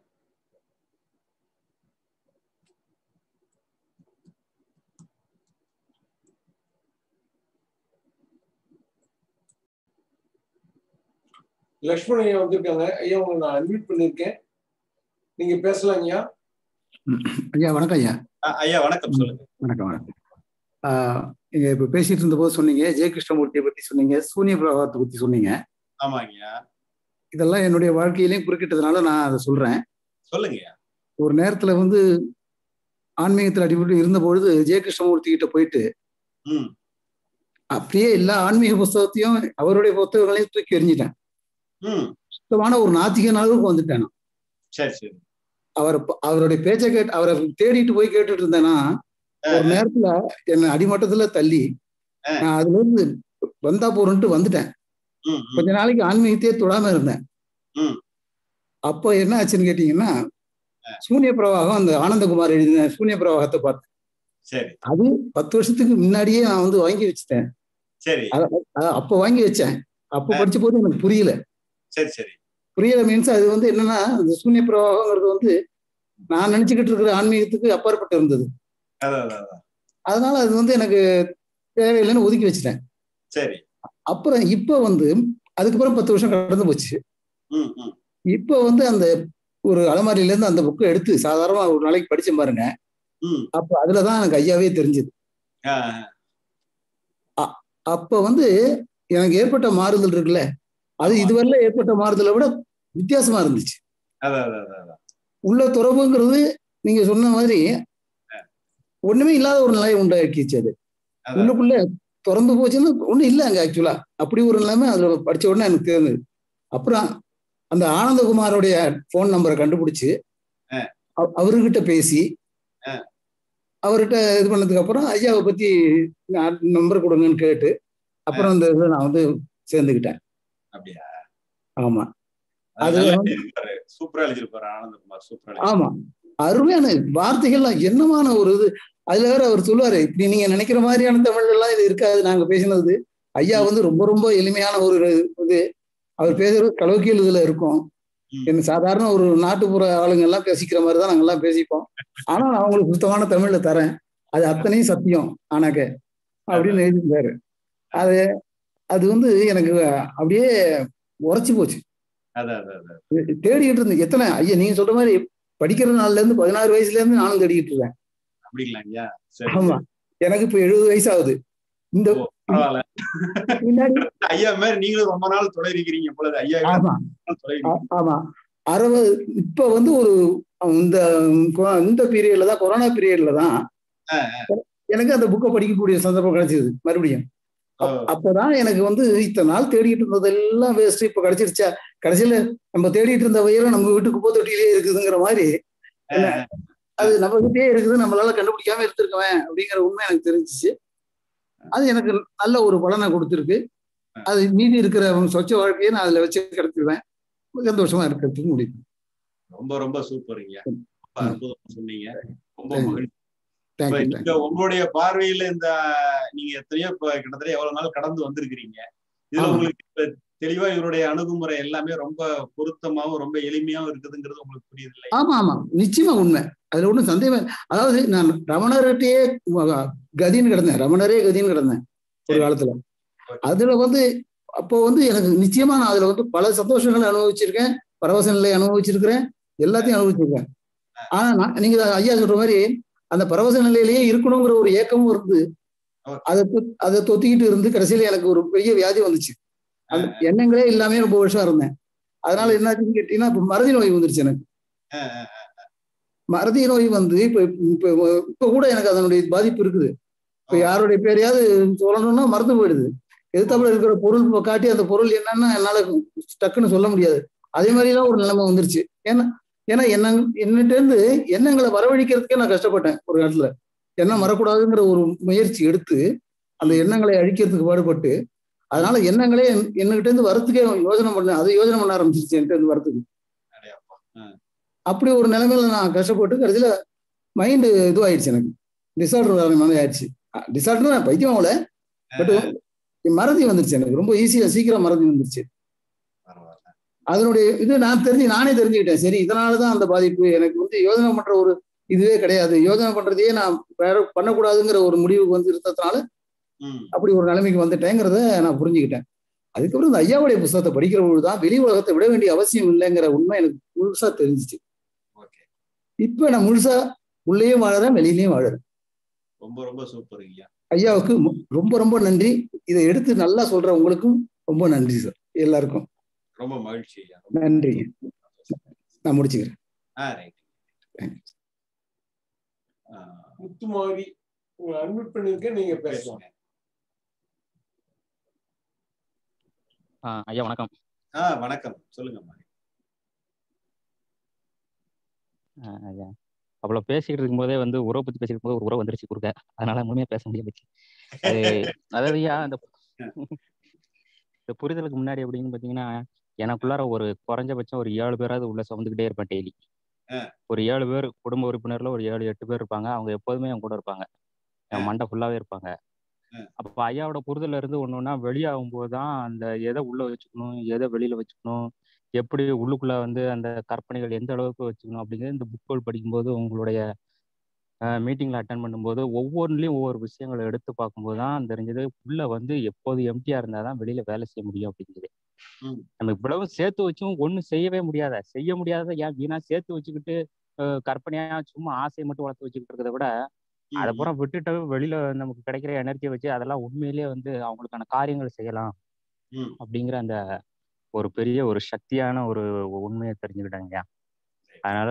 லக்ஷ்மண் ஐயா வந்திருக்காங்க ஐயா உங்களை நான் அன்மியூட் பண்ணிருக்கேன் நீங்க பேசலாம் ஐயா ஐயா வணக்கம் ஐயா அஹ் ஐயா வணக்கம் சொல்லுங்க வணக்கம் வணக்கம் ஆஹ் நீங்க இப்ப பேசிட்டு இருந்த போது சொன்னீங்க ஜெய கிருஷ்ணமூர்த்தியை பத்தி சொன்னீங்க சூனிய பிரபாகத்தை பத்தி சொன்னீங்க ஆமாங்கய்யா இதெல்லாம் என்னுடைய வாழ்க்கையிலையும் குறுக்கிட்டதுனால நான் அதை சொல்றேன் சொல்லுங்கய்யா ஒரு நேரத்துல வந்து ஆன்மீகத்தில் அடிபட்டு இருந்த பொழுது ஜெய கிருஷ்ணமூர்த்தி கிட்ட போயிட்டு ம் அப்படியே எல்லா ஆன்மீக புஸ்தகத்தையும் அவருடைய புத்தகங்களையும் தூக்கி எறிஞ்சிட்டேன் ம் சுத்தமான ஒரு நாத்திகன் அளவுக்கு வந்துட்டேன் நான். சரி சரி அவர் அவருடைய பேச்சை கேட்டு அவரை தேடிட்டு போய் கேட்டுட்டு இருந்தேன்னா ஒரு நேரத்துல என்ன அடிமட்டத்துல தள்ளி நான் அதுல இருந்து வந்தா போறேன்ட்டு வந்துட்டேன் ம், ம், கொஞ்ச நாளைக்கு ஆன்மீகத்தையே தொடாம இருந்தேன் ம். அப்போ என்ன ஆச்சுன்னு கேட்டீங்கன்னா சூன்ய பிரவாகம் அந்த ஆனந்தகுமார் எழுதின சூன்ய பிரவாகத்தை பார்த்தேன் சரி அது பத்து வருஷத்துக்கு முன்னாடியே நான் வந்து வாங்கி வச்சுட்டேன் சரி அத- அத- அப்போ வாங்கி வச்சேன் அப்போ படிச்ச போது எனக்கு புரியல சரி சரி புரியல மீன்ஸ் அது வந்து என்னன்னா இந்த சூன்ய பிரவாகங்கிறது வந்து நான் நினைச்சுக்கிட்டு இருக்கிற ஆன்மீகத்துக்கு அப்பாற்பட்டு இருந்தது அதான் அதான் அதான் அதனால அது வந்து எனக்கு தேவையில்லைன்னு ஒதுக்கி வச்சுட்டேன் சரி அப்புறம் இப்போ வந்து அதுக்கப்புறம் பத்து வருஷம் கடந்து போச்சு ம் ம் இப்போ வந்து அந்த ஒரு அலமாரியில இருந்து அந்த புக்கை எடுத்து சாதாரணமா ஒரு நாளைக்கு படிச்சேன் பாருங்க ம் அப்போ அதுலதான் எனக்கு ஐயாவே தெரிஞ்சது ஆ, அப்ப வந்து எனக்கு ஏற்பட்ட மாறுதல் இருக்குல்ல அது ஆமா. இதுவரையில ஏற்பட்ட மாறுதலை விட வித்தியாசமா இருந்துச்சு அதான் அதான் அதான் அதான் உள்ள துறவுங்கிறது நீங்க சொன்ன மாதிரி ஒண்ணுமே இல்லாத ஒரு நிலையை உண்டாக்கிச்சு அது அதான் உள்ளுக்குள்ள திறந்து போச்சுன்னா ஒண்ணும் இல்லை அங்க ஆக்சுவலா அப்படி ஒரு நிலைமை அதுல படிச்ச உடனே எனக்கு தெரிஞ்சது அப்புறம் அந்த ஆனந்தகுமாரோடைய ஃபோன் நம்பரை கண்டுபிடிச்சு ஆ. அவ- அவர்கிட்ட பேசி ஆ. அவர்கிட்ட இது பண்ணதுக்கு அப்புறம் ஐயாவை பத்தி நம்பர் கொடுங்கன்னு கேட்டு அப்புறம் இந்த இதுல நான் வந்து சேர்ந்துக்கிட்டேன் அப்படியா ஆமா அது அது நல்லா வந்து- எழுதியிருப்பாரு சூப்பரா எழுதியிருப்பாரு ஆனந்தகுமார் சூப்பரா ஆமா அருமையான வார்த்தைகள்லாம் என்னமான ஒரு இது அதுல வேற அவர் சொல்லுவாரு இப்படி நீங்க நினைக்கிற மாதிரியான தமிழ் எல்லாம் இது இருக்காது நாங்க பேசினது ஐயா வந்து ரொம்ப ரொம்ப எளிமையான ஒரு இது அவர் பேசுறது கலோக்கியல் இதுல இருக்கும் ம். என்ன சாதாரண ஒரு நாட்டுப்புற ஆளுங்க எல்லாம் பேசிக்கிற மாதிரி தான் நாங்க எல்லாம் பேசிப்போம் ஆனா நான் அவங்களுக்கு சுத்தமான தமிழ்ல தரேன் அது அத்தனையும் சத்தியம் ஆனாக்க அப்படின்னு எழுதியிருந்தாரு அது அது வந்து எனக்கு அப்படியே உரைச்சு போச்சு அதான் அதான் அதான் தேடிக்கிட்டு இருந்தேன் எத்தனை ஐயா நீங்க சொல்ற மாதிரி படிக்கிற நாள்ல இருந்து பதினாறு வயசுல இருந்து நானும் தேடிக்கிட்டு இருக்கேன் அப்படிங்களா ஐயா சரி ஆமா எனக்கு இப்ப எழுபது வயசு ஆகுது இந்த ஓ, பரவாயில்ல முன்னாடி ஐயா மாதிரி நீங்களும் ரொம்ப நாள் தொடர்கிறீங்க பொழுது ஐயா ஆமா தொடர்கிறீங்க ஆ- ஆமா அறுபது இப்ப வந்து ஒரு இந்த கொ- இந்த பீரியட்ல தான் கொரோனா பீரியட்ல தான் ஆ, எனக்கு அந்த புக்கை படிக்கக்கூடிய சந்தர்ப்பம் கிடைச்சது மறுபடியும் ஓ, அப்- அப்பதான் எனக்கு வந்து இத்தனை நாள் தேடிட்டு இருந்ததெல்லாம் வேஸ்ட் இப்ப கிடைச்சிருச்சா கடைசியில நம்ம தேடிட்டு இருந்த வயிறு நம்ம வீட்டுக்கு போத்தொட்டிலே இருக்குதுங்கிற மாதிரி ஆ, என்ன, அது நம்ம கிட்டே இருக்குது நம்மளால கண்டுபிடிக்காம இருந்திருக்கவேன் அப்படிங்கிற உண்மை எனக்கு தெரிஞ்சிச்சு அது எனக்கு நல்ல ஒரு பலனை கொடுத்துருக்கு அது மீதி இருக்கிற சொச்ச வாழ்க்கையை நான் அதுல வச்சு கிடத்துருவேன் சந்தோஷமா இருக்கிறதுக்கு முடியும் ரொம்ப ரொம்ப சூப்பருங்க ரொம்ப அற்புதமா சொன்னீங்க ரொம்ப Thank you. மகிழ்ச்சி இப்ப தேங்க்யூ நீங்க உங்களுடைய பார்வையில இந்த நீங்க எத்தனையோ இப்ப கிட்டத்தட்ட எவ்வளவு நாள் கடந்து வந்திருக்கிறீங்க இதுல ஆமா. உங்களுக்கு இப்ப தெளிவா இவருடைய அணுகுமுறை எல்லாமே ரொம்ப பொருத்தமாவும் ரொம்ப எளிமையாவும் இருக்குதுங்கிறது உங்களுக்கு புரியுது இல்லை ஆமா ஆமா நிச்சயமா உண்மை அதுல ஒண்ணும் சந்தேகம் அதாவது நான் ரமணர்கிட்டயே கதின்னு கிடந்தேன் ரமணரே கதின்னு கிடந்தேன் ஒரு காலத்துல அதுல வந்து அப்போ வந்து எனக்கு நிச்சயமா நான் அதுல வந்து பல சந்தோஷங்களை அனுபவிச்சிருக்கேன் பரவச நிலையை அனுபவிச்சிருக்கிறேன் எல்லாத்தையும் அனுபவிச்சிருக்கேன் ஆனா நான் நீங்க ஐயா சொல்ற மாதிரி அந்த பரவச நிலையிலேயே இருக்கணுங்கிற ஒரு ஏக்கமும் இருந்து அதை தொ- அதை தொத்திக்கிட்டு இருந்து கடைசியில எனக்கு ஒரு பெரிய வியாதி வந்துச்சு அந்த எண்ணங்களே இல்லாம ரொம்ப வருஷம் இருந்தேன் அதனால என்னாச்சுன்னு கேட்டீங்கன்னா இப்ப மறதி நோய் வந்துருச்சு எனக்கு மறதி நோய் வந்து இப்ப இப்ப இப்ப கூட எனக்கு அதனுடைய பாதிப்பு இருக்குது இப்ப யாருடைய பேரையாவது சொல்லணும்னா மறந்து போயிடுது எதிர்த்தாப்புல இருக்கிற பொருள் இப்ப காட்டி அந்த பொருள் என்னன்னு என்னால டக்குன்னு சொல்ல முடியாது அதே மாதிரிலாம் ஒரு நிலைமை வந்துருச்சு ஏன்னா ஏன்னா என்ன என்னட்ட இருந்து எண்ணங்களை வரவழிக்கிறதுக்கே நான் கஷ்டப்பட்டேன் ஒரு இடத்துல எண்ணம் வரக்கூடாதுங்கிற ஒரு முயற்சி எடுத்து அந்த எண்ணங்களை அழிக்கிறதுக்கு பாடுபட்டு அதனால எண்ணங்களே என்- என்னகிட்ட இருந்து வரத்துக்கே யோசனை பண்ணேன் அதை யோசனை பண்ண ஆரம்பிச்சிருச்சு என்கிட்ட இருந்து வரத்துக்கு அப்படி ஒரு நிலைமையில நான் கஷ்டப்பட்டு கடைசியில மைண்டு இதுவாயிடுச்சு எனக்கு டிசார்டர் மாதிரி ஆயிடுச்சு டிசார்டர் நான் பைத்தியம் ஆகல பட் மறதி வந்துருச்சு எனக்கு ரொம்ப ஈஸியா சீக்கிரம் மறதி வந்துருச்சு அதனுடைய இது நான் தெரிஞ்சு நானே தெரிஞ்சுக்கிட்டேன் சரி இதனாலதான் அந்த பாதிப்பு எனக்கு வந்து யோசனை பண்ற ஒரு இதுவே கிடையாது யோசனை பண்றதையே நான் வேற பண்ணக்கூடாதுங்கிற ஒரு முடிவுக்கு வந்து இருந்ததுனால அப்படி ஒரு நிலைமைக்கு வந்துட்டேங்கிறத நான் புரிஞ்சுக்கிட்டேன் அதுக்கப்புறம் இந்த ஐயாவுடைய புஸ்தகத்தை படிக்கிற பொழுதுதான் வெளி உலகத்தை விட வேண்டிய அவசியம் இல்லைங்கிற உண்மை எனக்கு முழுசா தெரிஞ்சிச்சு இப்ப நான் முழுசா உள்ளேயும் வாழறேன் வெளியிலயும் வாழறேன் ரொம்ப ரொம்ப சூப்பர் ஐயா ஐயாவுக்கு மு- ரொம்ப ரொம்ப நன்றி இதை எடுத்து நல்லா சொல்ற உங்களுக்கும் ரொம்ப நன்றி சார் எல்லாருக்கும் ரொம்ப மகிழ்ச்சி ஐயா நன்றி நான் முடிச்சுக்கிறேன் ஆ ரைட் முத்துமாரி உங்களை அட்மிட் பண்ணிருக்கேன் நீங்க பேசலாம் ஆ, ஐயா வணக்கம் ஆ வணக்கம் சொல்லுங்க மாரி ஆஹ் ஐயா அவ்வளோ பேசிக்கிட்டு இருக்கும்போதே வந்து உறவை பத்தி பேசிக்கிட்டு இருக்கும்போது ஒரு உறவு வந்துருச்சு குறுக்க அதனால முழுமையா பேச முடியாது அது அதாவது ஐயா அந்த இந்த புரிதலுக்கு முன்னாடி எப்படின்னு பாத்தீங்கன்னா எனக்குள்ளார ஒரு குறைஞ்சபட்சம் ஒரு ஏழு பேராவது உள்ள சுமந்துக்கிட்டே இருப்பேன் டெய்லி அஹ் ஒரு ஏழு பேர் குடும்ப உறுப்பினர்ல ஒரு ஏழு எட்டு பேர் இருப்பாங்க அவங்க எப்போதுமே என் கூட இருப்பாங்க என் மண்டை ஃபுல்லாவே இருப்பாங்க அஹ் அப்ப ஐயாவோட புரிதல்ல இருந்து ஒண்ணு ஒண்ணா வெளியாகும் போதுதான் அந்த எதை உள்ள வச்சுக்கணும் எதை வெளியில வச்சுக்கணும் எப்படி உள்ளுக்குள்ள வந்து அந்த கற்பனைகள் எந்த அளவுக்கு வச்சுக்கணும் அப்படிங்கிறது இந்த புக்குகள் படிக்கும்போது உங்களுடைய மீட்டிங்ல அட்டன் பண்ணும்போது ஒவ்வொன்றுலையும் ஒவ்வொரு விஷயங்களை எடுத்து பார்க்கும்போது தான் தெரிஞ்சது உள்ள வந்து எப்போது எம்டியா இருந்தாதான் வெளியில வேலை செய்ய முடியும் அப்படிங்கிறது ம் நம்ம இவ்வளவு சேர்த்து வச்சும் ஒண்ணும் செய்யவே முடியாத செய்ய முடியாத ஏன் வீணா சேர்த்து வச்சுக்கிட்டு அஹ், கற்பனையா சும்மா ஆசையை மட்டும் வளர்த்து வச்சுக்கிட்டு இருக்கிறத விட அதை ம் பூரா விட்டுட்டு வெளியில நமக்கு கிடைக்கிற எனர்ஜியை வச்சு அதெல்லாம் உண்மையிலேயே வந்து அவங்களுக்கான காரியங்கள் செய்யலாம் ம் அப்படிங்கிற அந்த ஒரு பெரிய ஒரு சக்தியான ஒரு உண்மையை தெரிஞ்சுக்கிட்டாங்க அதனால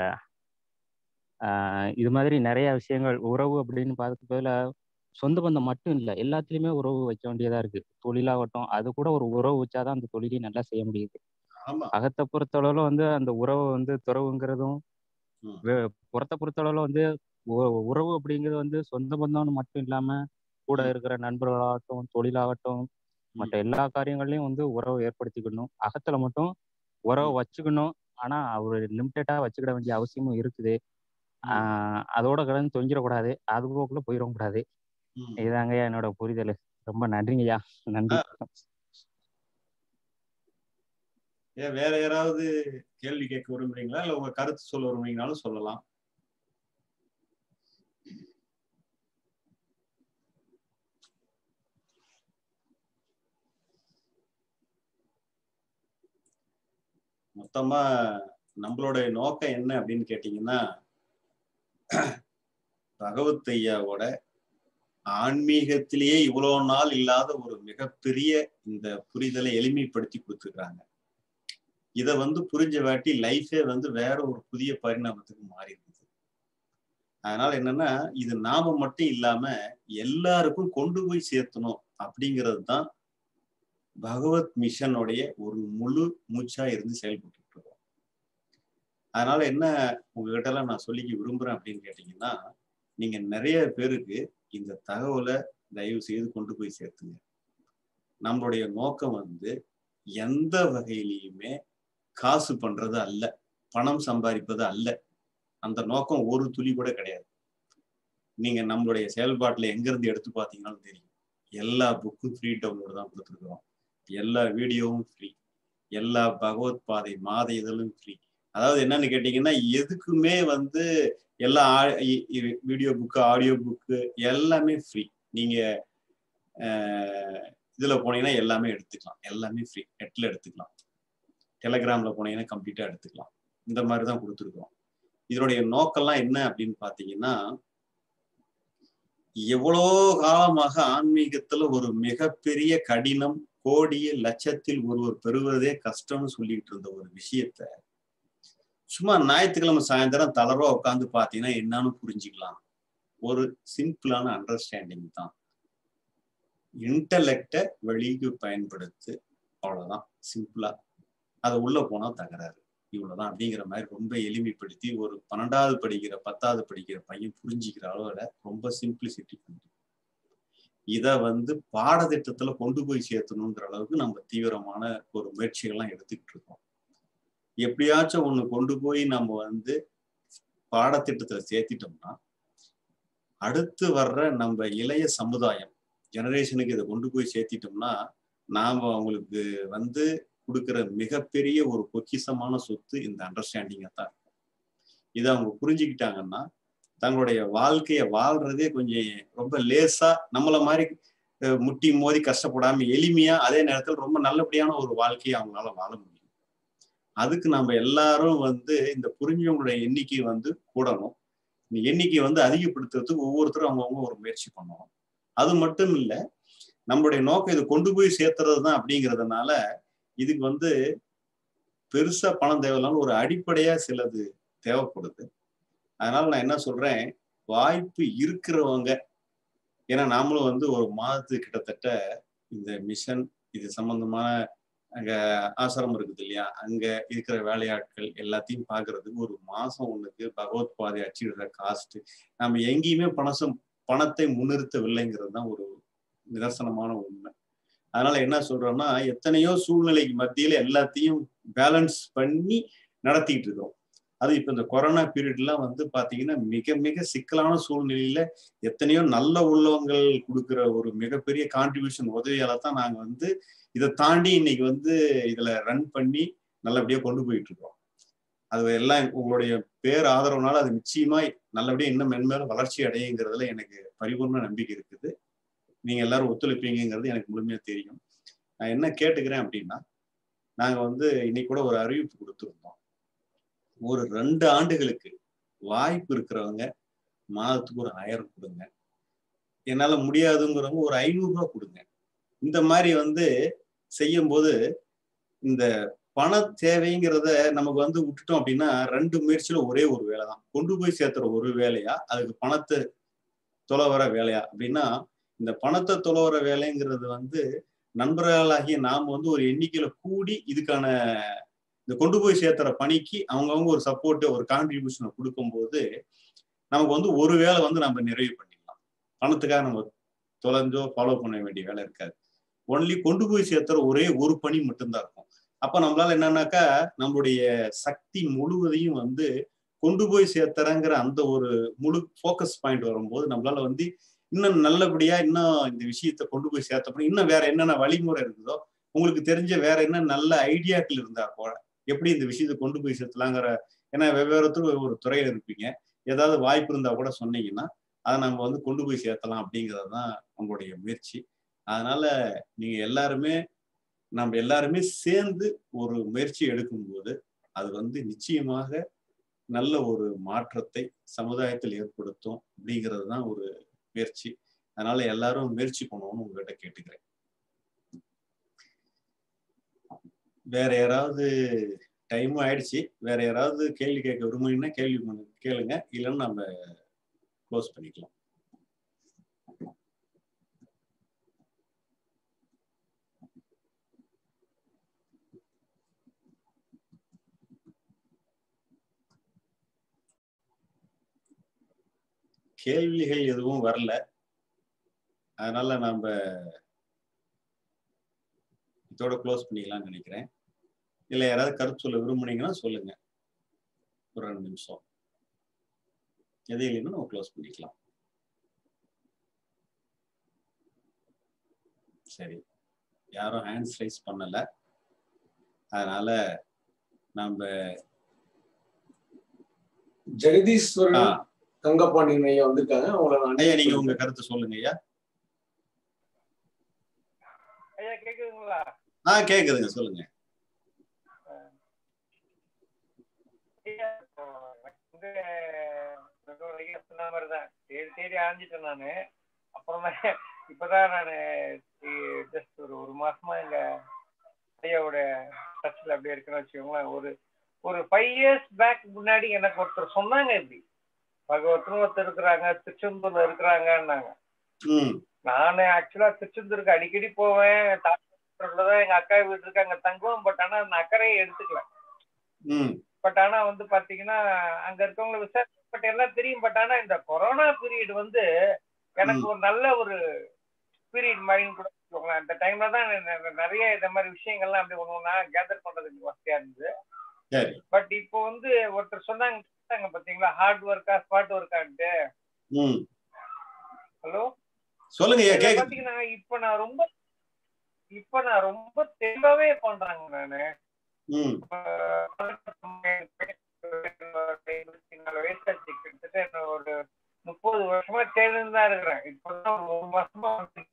ஆஹ் இது மாதிரி நிறைய விஷயங்கள் உறவு அப்படின்னு பார்க்கறதுல சொந்த பந்தம் மட்டும் இல்லை எல்லாத்துலயுமே உறவு வைக்க வேண்டியதா இருக்கு தொழிலாகட்டும் அது கூட ஒரு உறவு வச்சாதான் அந்த தொழிலையும் நல்லா செய்ய முடியுது ஆமா அகத்தை பொறுத்தளவுல வந்து அந்த உறவு வந்து துறவுங்கிறதும் ம் வே- புறத்தை பொறுத்தளவுல வந்து உ- உறவு அப்படிங்கிறது வந்து சொந்த பந்தம்னு மட்டும் இல்லாம கூட ம் இருக்கிற நண்பர்களாகட்டும் தொழிலாகட்டும் மற்ற ம் எல்லா காரியங்களையும் வந்து உறவை ஏற்படுத்திக்கணும் அகத்துல மட்டும் உறவை ம் வச்சுக்கணும் ஆனா ஒரு லிமிட்டடா வச்சுக்கிட வேண்டிய அவசியமும் இருக்குது ம் ஆஹ் அதோட கலந்து தொங்கிடக்கூடாது அது போக்குள்ள போயிடவும் கூடாது ம் இதாங்கய்யா என்னோட புரிதல் ரொம்ப நன்றிங்கய்யா நன்றி ஆ, ஏன் வேற யாராவது கேள்வி கேட்க விரும்புறீங்களா இல்ல உங்க கருத்து சொல்ல விரும்புறீங்கனாலும் சொல்லலாம் மொத்தமா நம்மளுடைய நோக்கம் என்ன அப்படின்னு கேட்டீங்கன்னா பகவத் ஐயாவோட ஆன்மீகத்திலேயே இவ்வளவு நாள் இல்லாத ஒரு மிகப்பெரிய இந்த புரிதலை எளிமைப்படுத்தி கொடுத்துருக்காங்க இதை வந்து புரிஞ்ச வாட்டி லைஃபே வந்து வேற ஒரு புதிய பரிணாமத்துக்கு மாறி இருக்குது அதனால என்னன்னா இது நாம மட்டும் இல்லாம எல்லாருக்கும் கொண்டு போய் சேர்த்தணும் அப்படிங்கிறது தான் பகவத் மிஷனுடைய ஒரு முழு மூச்சா இருந்து செயல்பட்டு இருக்கோம் அதனால என்ன உங்ககிட்ட எல்லாம் நான் சொல்லிக்க விரும்புறேன் அப்படின்னு கேட்டீங்கன்னா நீங்க நிறைய பேருக்கு இந்த தகவலை தயவு செய்து கொண்டு போய் சேர்த்துங்க நம்மளுடைய நோக்கம் வந்து எந்த வகையிலையுமே காசு பண்றது அல்ல பணம் சம்பாதிப்பது அல்ல அந்த நோக்கம் ஒரு துளி கூட கிடையாது நீங்க நம்மளுடைய செயல்பாட்டுல எங்க இருந்து எடுத்து பார்த்தீங்கன்னாலும் தெரியும் எல்லா புக்கும் ஃப்ரீ டவுன்லோடு தான் கொடுத்துருக்குறோம் எல்லா வீடியோவும் ஃப்ரீ எல்லா பகவத் பாதை மாத இதழும் ஃப்ரீ அதாவது என்னன்னு கேட்டீங்கன்னா எதுக்குமே வந்து எல்லா வீடியோ புக்கு ஆடியோ புக்கு எல்லாமே ஃப்ரீ நீங்க இதுல போனீங்கன்னா எல்லாமே எடுத்துக்கலாம் எல்லாமே ஃப்ரீ நெட்ல எடுத்துக்கலாம் டெலகிராம்ல போனீங்கன்னா கம்ப்ளீட்டா எடுத்துக்கலாம் இந்த மாதிரி தான் கொடுத்துருக்கோம் இதனுடைய நோக்கம்லாம் என்ன அப்படின்னு பாத்தீங்கன்னா எவ்வளோ காலமாக ஆன்மீகத்துல ஒரு மிகப்பெரிய கடினம் கோடிய லட்சத்தில் ஒருவர் பெறுவதே கஷ்டம்னு சொல்லிட்டு இருந்த ஒரு விஷயத்த சும்மா ஞாயிற்றுக்கிழமை சாயந்தரம் தளர்வா உட்காந்து பார்த்தீங்கன்னா என்னன்னு புரிஞ்சுக்கலாம் ஒரு சிம்பிளான அண்டர்ஸ்டாண்டிங் தான் இன்டலெக்டை வெளிக்கு பயன்படுத்து அவ்வளவுதான் சிம்பிளா அது உள்ள போனா தகராறு இவ்வளவுதான் அப்படிங்கிற மாதிரி ரொம்ப எளிமைப்படுத்தி ஒரு பன்னெண்டாவது படிக்கிற பத்தாவது படிக்கிற பையன் புரிஞ்சுக்கிற அளவுல ரொம்ப சிம்பிளிசிட்டி பண்ணி இத வந்து பாடத்திட்டத்துல கொண்டு போய் சேர்த்தணுங்கிற அளவுக்கு நம்ம தீவிரமான ஒரு முயற்சிகள்லாம் எடுத்துக்கிட்டு இருக்கோம் எப்படியாச்சும் ஒண்ணு கொண்டு போய் நம்ம வந்து பாடத்திட்டத்துல சேர்த்திட்டோம்னா அடுத்து வர்ற நம்ம இளைய சமுதாயம் ஜெனரேஷனுக்கு இதை கொண்டு போய் சேர்த்திட்டோம்னா நாம அவங்களுக்கு வந்து கொடுக்குற மிகப்பெரிய ஒரு பொக்கிசமான சொத்து இந்த அண்டர்ஸ்டாண்டிங்கை தான் இருக்கும் இதை அவங்க புரிஞ்சுக்கிட்டாங்கன்னா தங்களுடைய வாழ்க்கைய வாழ்றதே கொஞ்சம் ரொம்ப லேசா நம்மள மாதிரி முட்டி மோதி கஷ்டப்படாம எளிமையா அதே நேரத்தில் ரொம்ப நல்லபடியான ஒரு வாழ்க்கையை அவங்களால வாழ முடியும் அதுக்கு நம்ம எல்லாரும் வந்து இந்த புரிஞ்சவங்களுடைய எண்ணிக்கை வந்து கூடணும் இந்த எண்ணிக்கை வந்து அதிகப்படுத்துறதுக்கு ஒவ்வொருத்தரும் அவங்கவுங்க ஒரு முயற்சி பண்ணணும் அது மட்டும் இல்லை நம்மளுடைய நோக்கம் இதை கொண்டு போய் சேர்த்துறது தான் அப்படிங்கிறதுனால இதுக்கு வந்து பெருசா பணம் தேவையில்லாம ஒரு அடிப்படையா சிலது தேவைப்படுது அதனால நான் என்ன சொல்றேன் வாய்ப்பு இருக்கிறவங்க ஏன்னா நாமளும் வந்து ஒரு மாதத்துக்கு கிட்டத்தட்ட இந்த மிஷன் இது சம்பந்தமான அங்க ஆசிரமம் இருக்குது இல்லையா அங்க இருக்கிற வேலையாட்கள் எல்லாத்தையும் பாக்குறதுக்கு ஒரு மாசம் ஒண்ணுக்கு பகவத் பாதை அச்சிடுற காஸ்ட் நம்ம எங்கேயுமே பணசம் பணத்தை முன்னிறுத்தவில்லைங்கிறது தான் ஒரு நிதர்சனமான உண்மை அதனால என்ன சொல்றோம்னா எத்தனையோ சூழ்நிலைக்கு மத்தியில எல்லாத்தையும் பேலன்ஸ் பண்ணி நடத்திட்டு இருக்கோம் அது இப்ப இந்த கொரோனா பீரியட்லாம் வந்து பாத்தீங்கன்னா மிக மிக சிக்கலான சூழ்நிலையில எத்தனையோ நல்ல உள்ளவங்கள் கொடுக்குற ஒரு மிகப்பெரிய கான்ட்ரிபியூஷன் உதவியால தான் நாங்க வந்து இதை தாண்டி இன்னைக்கு வந்து இதுல ரன் பண்ணி நல்லபடியா கொண்டு போயிட்டு இருக்கோம் அது எல்லாம் உங்களுடைய பேர் ஆதரவுனால அது நிச்சயமா நல்லபடியா இன்னும் மென்மேலும் வளர்ச்சி அடையுங்கிறதுல எனக்கு பரிபூர்ண நம்பிக்கை இருக்குது நீங்க எல்லாரும் ஒத்துழைப்பீங்கிறது எனக்கு முழுமையா தெரியும் நான் என்ன கேட்டுக்கிறேன் அப்படின்னா நாங்க வந்து இன்னைக்கு கூட ஒரு அறிவிப்பு கொடுத்துருந்தோம் ஒரு ரெண்டு ஆண்டுகளுக்கு வாய்ப்பு இருக்கிறவங்க மாதத்துக்கு ஒரு ஆயிரம் கொடுங்க என்னால முடியாதுங்கிறவங்க ஒரு ஐநூறு ரூபா கொடுங்க இந்த மாதிரி வந்து செய்யும் போது இந்த பண தேவைங்கிறத நமக்கு வந்து விட்டுட்டோம் அப்படின்னா ரெண்டு முயற்சியில ஒரே ஒரு வேலை தான் கொண்டு போய் சேர்த்துற ஒரு வேலையா அதுக்கு பணத்தை தொலை வர வேலையா அப்படின்னா இந்த பணத்தை தொலை வர வேலைங்கிறது வந்து நண்பர்களாகிய நாம் வந்து ஒரு எண்ணிக்கையில கூடி இதுக்கான இந்த கொண்டு போய் சேர்த்துற பணிக்கு அவங்கவுங்க ஒரு சப்போர்ட் ஒரு கான்ட்ரிபியூஷனை கொடுக்கும்போது நமக்கு வந்து ஒரு வேலை வந்து நம்ம நிறைவு பண்ணிடலாம் பணத்துக்காக நம்ம தொலைஞ்சோ ஃபாலோ பண்ண வேண்டிய வேலை இருக்காது ஒன்லி கொண்டு போய் சேர்த்துற ஒரே ஒரு பணி மட்டும்தான் இருக்கும் அப்ப நம்மளால என்னன்னாக்கா நம்மளுடைய சக்தி முழுவதையும் வந்து கொண்டு போய் சேர்த்துறங்கிற அந்த ஒரு முழு ஃபோக்கஸ் பாயிண்ட் வரும்போது நம்மளால வந்து இன்னும் நல்லபடியா இன்னும் இந்த விஷயத்த கொண்டு போய் சேர்த்தப்படும் இன்னும் வேற என்னென்ன வழிமுறை இருக்குதோ உங்களுக்கு தெரிஞ்ச வேற என்ன நல்ல ஐடியாக்கள் இருந்தா கூட எப்படி இந்த விஷயத்த கொண்டு போய் சேர்த்தலாங்கிற ஏன்னா வெவ்வேறு ஒரு துறையில இருப்பீங்க ஏதாவது வாய்ப்பு இருந்தா கூட சொன்னீங்கன்னா அதை நம்ம வந்து கொண்டு போய் சேர்த்தலாம் அப்படிங்கிறது தான் உங்களுடைய முயற்சி அதனால நீங்க எல்லாருமே நம்ம எல்லாருமே சேர்ந்து ஒரு முயற்சி எடுக்கும்போது அது வந்து நிச்சயமாக நல்ல ஒரு மாற்றத்தை சமுதாயத்தில் ஏற்படுத்தும் அப்படிங்கிறது தான் ஒரு முயற்சி அதனால எல்லாரும் முயற்சி பண்ணணும்னு உங்ககிட்ட கேட்டுக்கிறேன் வேற யாராவது டைமும் ஆயிடுச்சு வேற யாராவது கேள்வி கேட்க விரும்புனீங்கன்னா கேள்வி கேளுங்க இல்லைன்னு நம்ம க்ளோஸ் பண்ணிக்கலாம் கேள்விகள் எதுவும் வரல அதனால நம்ம இதோட க்ளோஸ் பண்ணிக்கலாம்னு நினைக்கிறேன் இல்ல யாராவது கருத்து சொல்ல விரும்புனீங்கன்னா சொல்லுங்க ஒரு ரெண்டு நிமிஷம் எது இல்லைன்னா நம்ம க்ளோஸ் பண்ணிக்கலாம் சரி யாரும் ஹேண்ட்ஸ் ரைஸ் பண்ணல அதனால நம்ம ஜெகதீஸ்வரன் தங்கப்பாண்டியன் ஐயா வந்திருக்காங்க அவங்கள நான் ஐயா நீங்க உங்க கருத்து சொல்லுங்க ஐயா ஐயா கேக்குதுங்களா ஆ கேக்குதுங்க சொல்லுங்க ஐயா, வந்து ஐயா சொன்ன மாதிரிதான் தேடி தேடி ஆஞ்சிட்டேன் நானு அப்புறமா இப்பதான் நானு ஜஸ்ட் ஒரு ஒரு மாசமா எங்க ஐயாவோட டச்ல அப்படியே இருக்குன்னு வச்சுக்கோங்களேன் ஒரு ஒரு ஃபைவ் இயர்ஸ் பேக் முன்னாடி எனக்கு ஒருத்தர் சொன்னாங்க இப்படி பகவத்னு ஒருத்தர் இருக்கிறாங்க திருச்செந்தூர்ல இருக்கிறாங்கன்னாங்க ம் நானு ஆக்சுவலா திருச்செந்தூருக்கு அடிக்கடி போவேன் தான் எங்க அக்கா வீடு இருக்கு அங்க தங்குவோம் பட் ஆனா அந்த அக்கறையை எடுத்துக்கல ம் பட் ஆனா வந்து பாத்தீங்கன்னா அங்க இருக்கவங்களை விசாரி பட் எல்லாம் தெரியும் பட் ஆனா இந்த கொரோனா பீரியட் வந்து எனக்கு ஒரு நல்ல ஒரு பீரியட் மாதிரின்னு கூட வச்சுக்கோங்களேன் அந்த டைம்ல தான் நெ- நெ- நிறைய இந்த மாதிரி விஷயங்கள்லாம் அப்படி ஒண்ணு ஒண்ணா கேதர் பண்றதுக்கு வசதியா இருந்தது சரி பட் இப்போ வந்து ஒருத்தர் சொன்னாங்க கேட்டாங்க பாத்தீங்களா ஹார்ட் ஒர்க்கா ஸ்பாட் ஒர்க்கான்ட்டு ம் ஹலோ சொல்லுங்க ஐயா இதுல கேக்குது பாத்தீங்கன்னா இப்ப நான் ரொம்ப இப்ப நான் ரொம்ப தெளிவாவே பண்றாங்க நானு ம் இருபத்தி நாலு வயசாச்சு கிட்டத்தட்ட என்ன ஒரு முப்பது வருஷமா தேர்ந்து தான் இருக்கிறேன் இப்பதான் ஒரு ஒரு மாசமா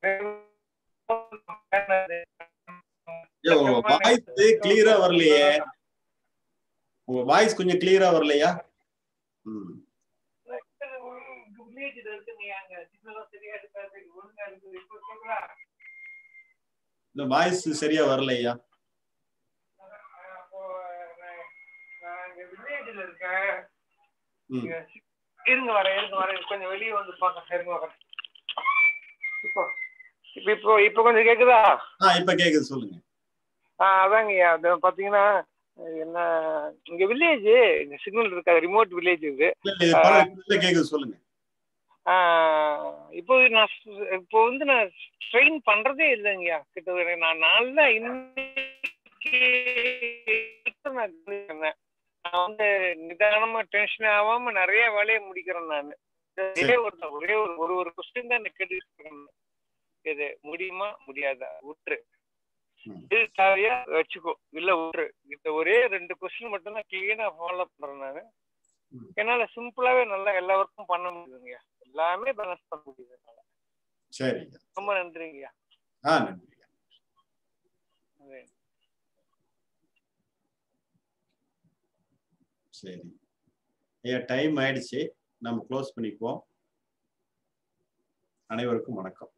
ஐயா, உங்க வாய்ஸ் கிளியரா வரலையே உங்க வாய்ஸ் கொஞ்சம் கிளியரா வரலையா ம் வில்லேஜ்ல இருக்குங்க அங்க சிக்னலும் சரியா இருக்காது ஒழுங்கா இருக்குது இப்போ கேக்குதா இந்த வாய்ஸ் சரியா வரலையா அப்போ நான் நான் இங்க வில்லேஜ்ல இருக்கேன் ம் இங்க இருங்க வரேன் இருங்க வரேன் கொஞ்சம் வெளியே வந்து பார்க்க இருங்க வரேன் இப்போ இப்போ இப்போ இப்போ கொஞ்சம் கேக்குதா ஆ இப்ப கேக்குது சொல்லுங்க ஆஹ் அதாங்கய்யா அது பாத்தீங்கன்னா என்ன இங்க வில்லேஜ் இங்க சிக்னல் இருக்காது ரிமோட் வில்லேஜ் இது இல்ல இல்ல இது பரவாயில்ல, இல்ல கேக்குது சொல்லுங்க ஆஹ் இப்போ நான் ஸ்- இப்போ வந்து நான் ட்ரெயின் பண்றதே இல்லைங்கய்யா கிட்ட நான் நாள்ல இன்னைக்கு நான் இருந்தேன். நான் வந்து நிதானமா டென்ஷன் ஆகாம நிறைய வேலையை முடிக்கிறேன் நான் ஒரே ஒரு ஒரே ஒரு ஒரு ஒரு கொஸ்டின் தான் எனக்கு கேட்டுட்டு இருக்கேன் இது முடியுமா முடியாதா விட்டுரு இது தேவையா வச்சுக்கோ இல்ல விட்டுரு இந்த ஒரே ரெண்டு கொஸ்டின் மட்டும் தான் கிளீனா ஃபாலோ பண்றேன் நானு என்னால சிம்பிளாவே நல்லா எல்லா ஒர்க்கும் பண்ண முடியுதுங்க எல்லாமே பேலன்ஸ் பண்ண முடியுது என்னால. சரிங்க ரொம்ப நன்றிங்கய்யா ஆ நன்றி அதே. சரி ஐயா டைம் ஆயிடுச்சு நம்ம க்ளோஸ் பண்ணிக்குவோம் அனைவருக்கும் வணக்கம்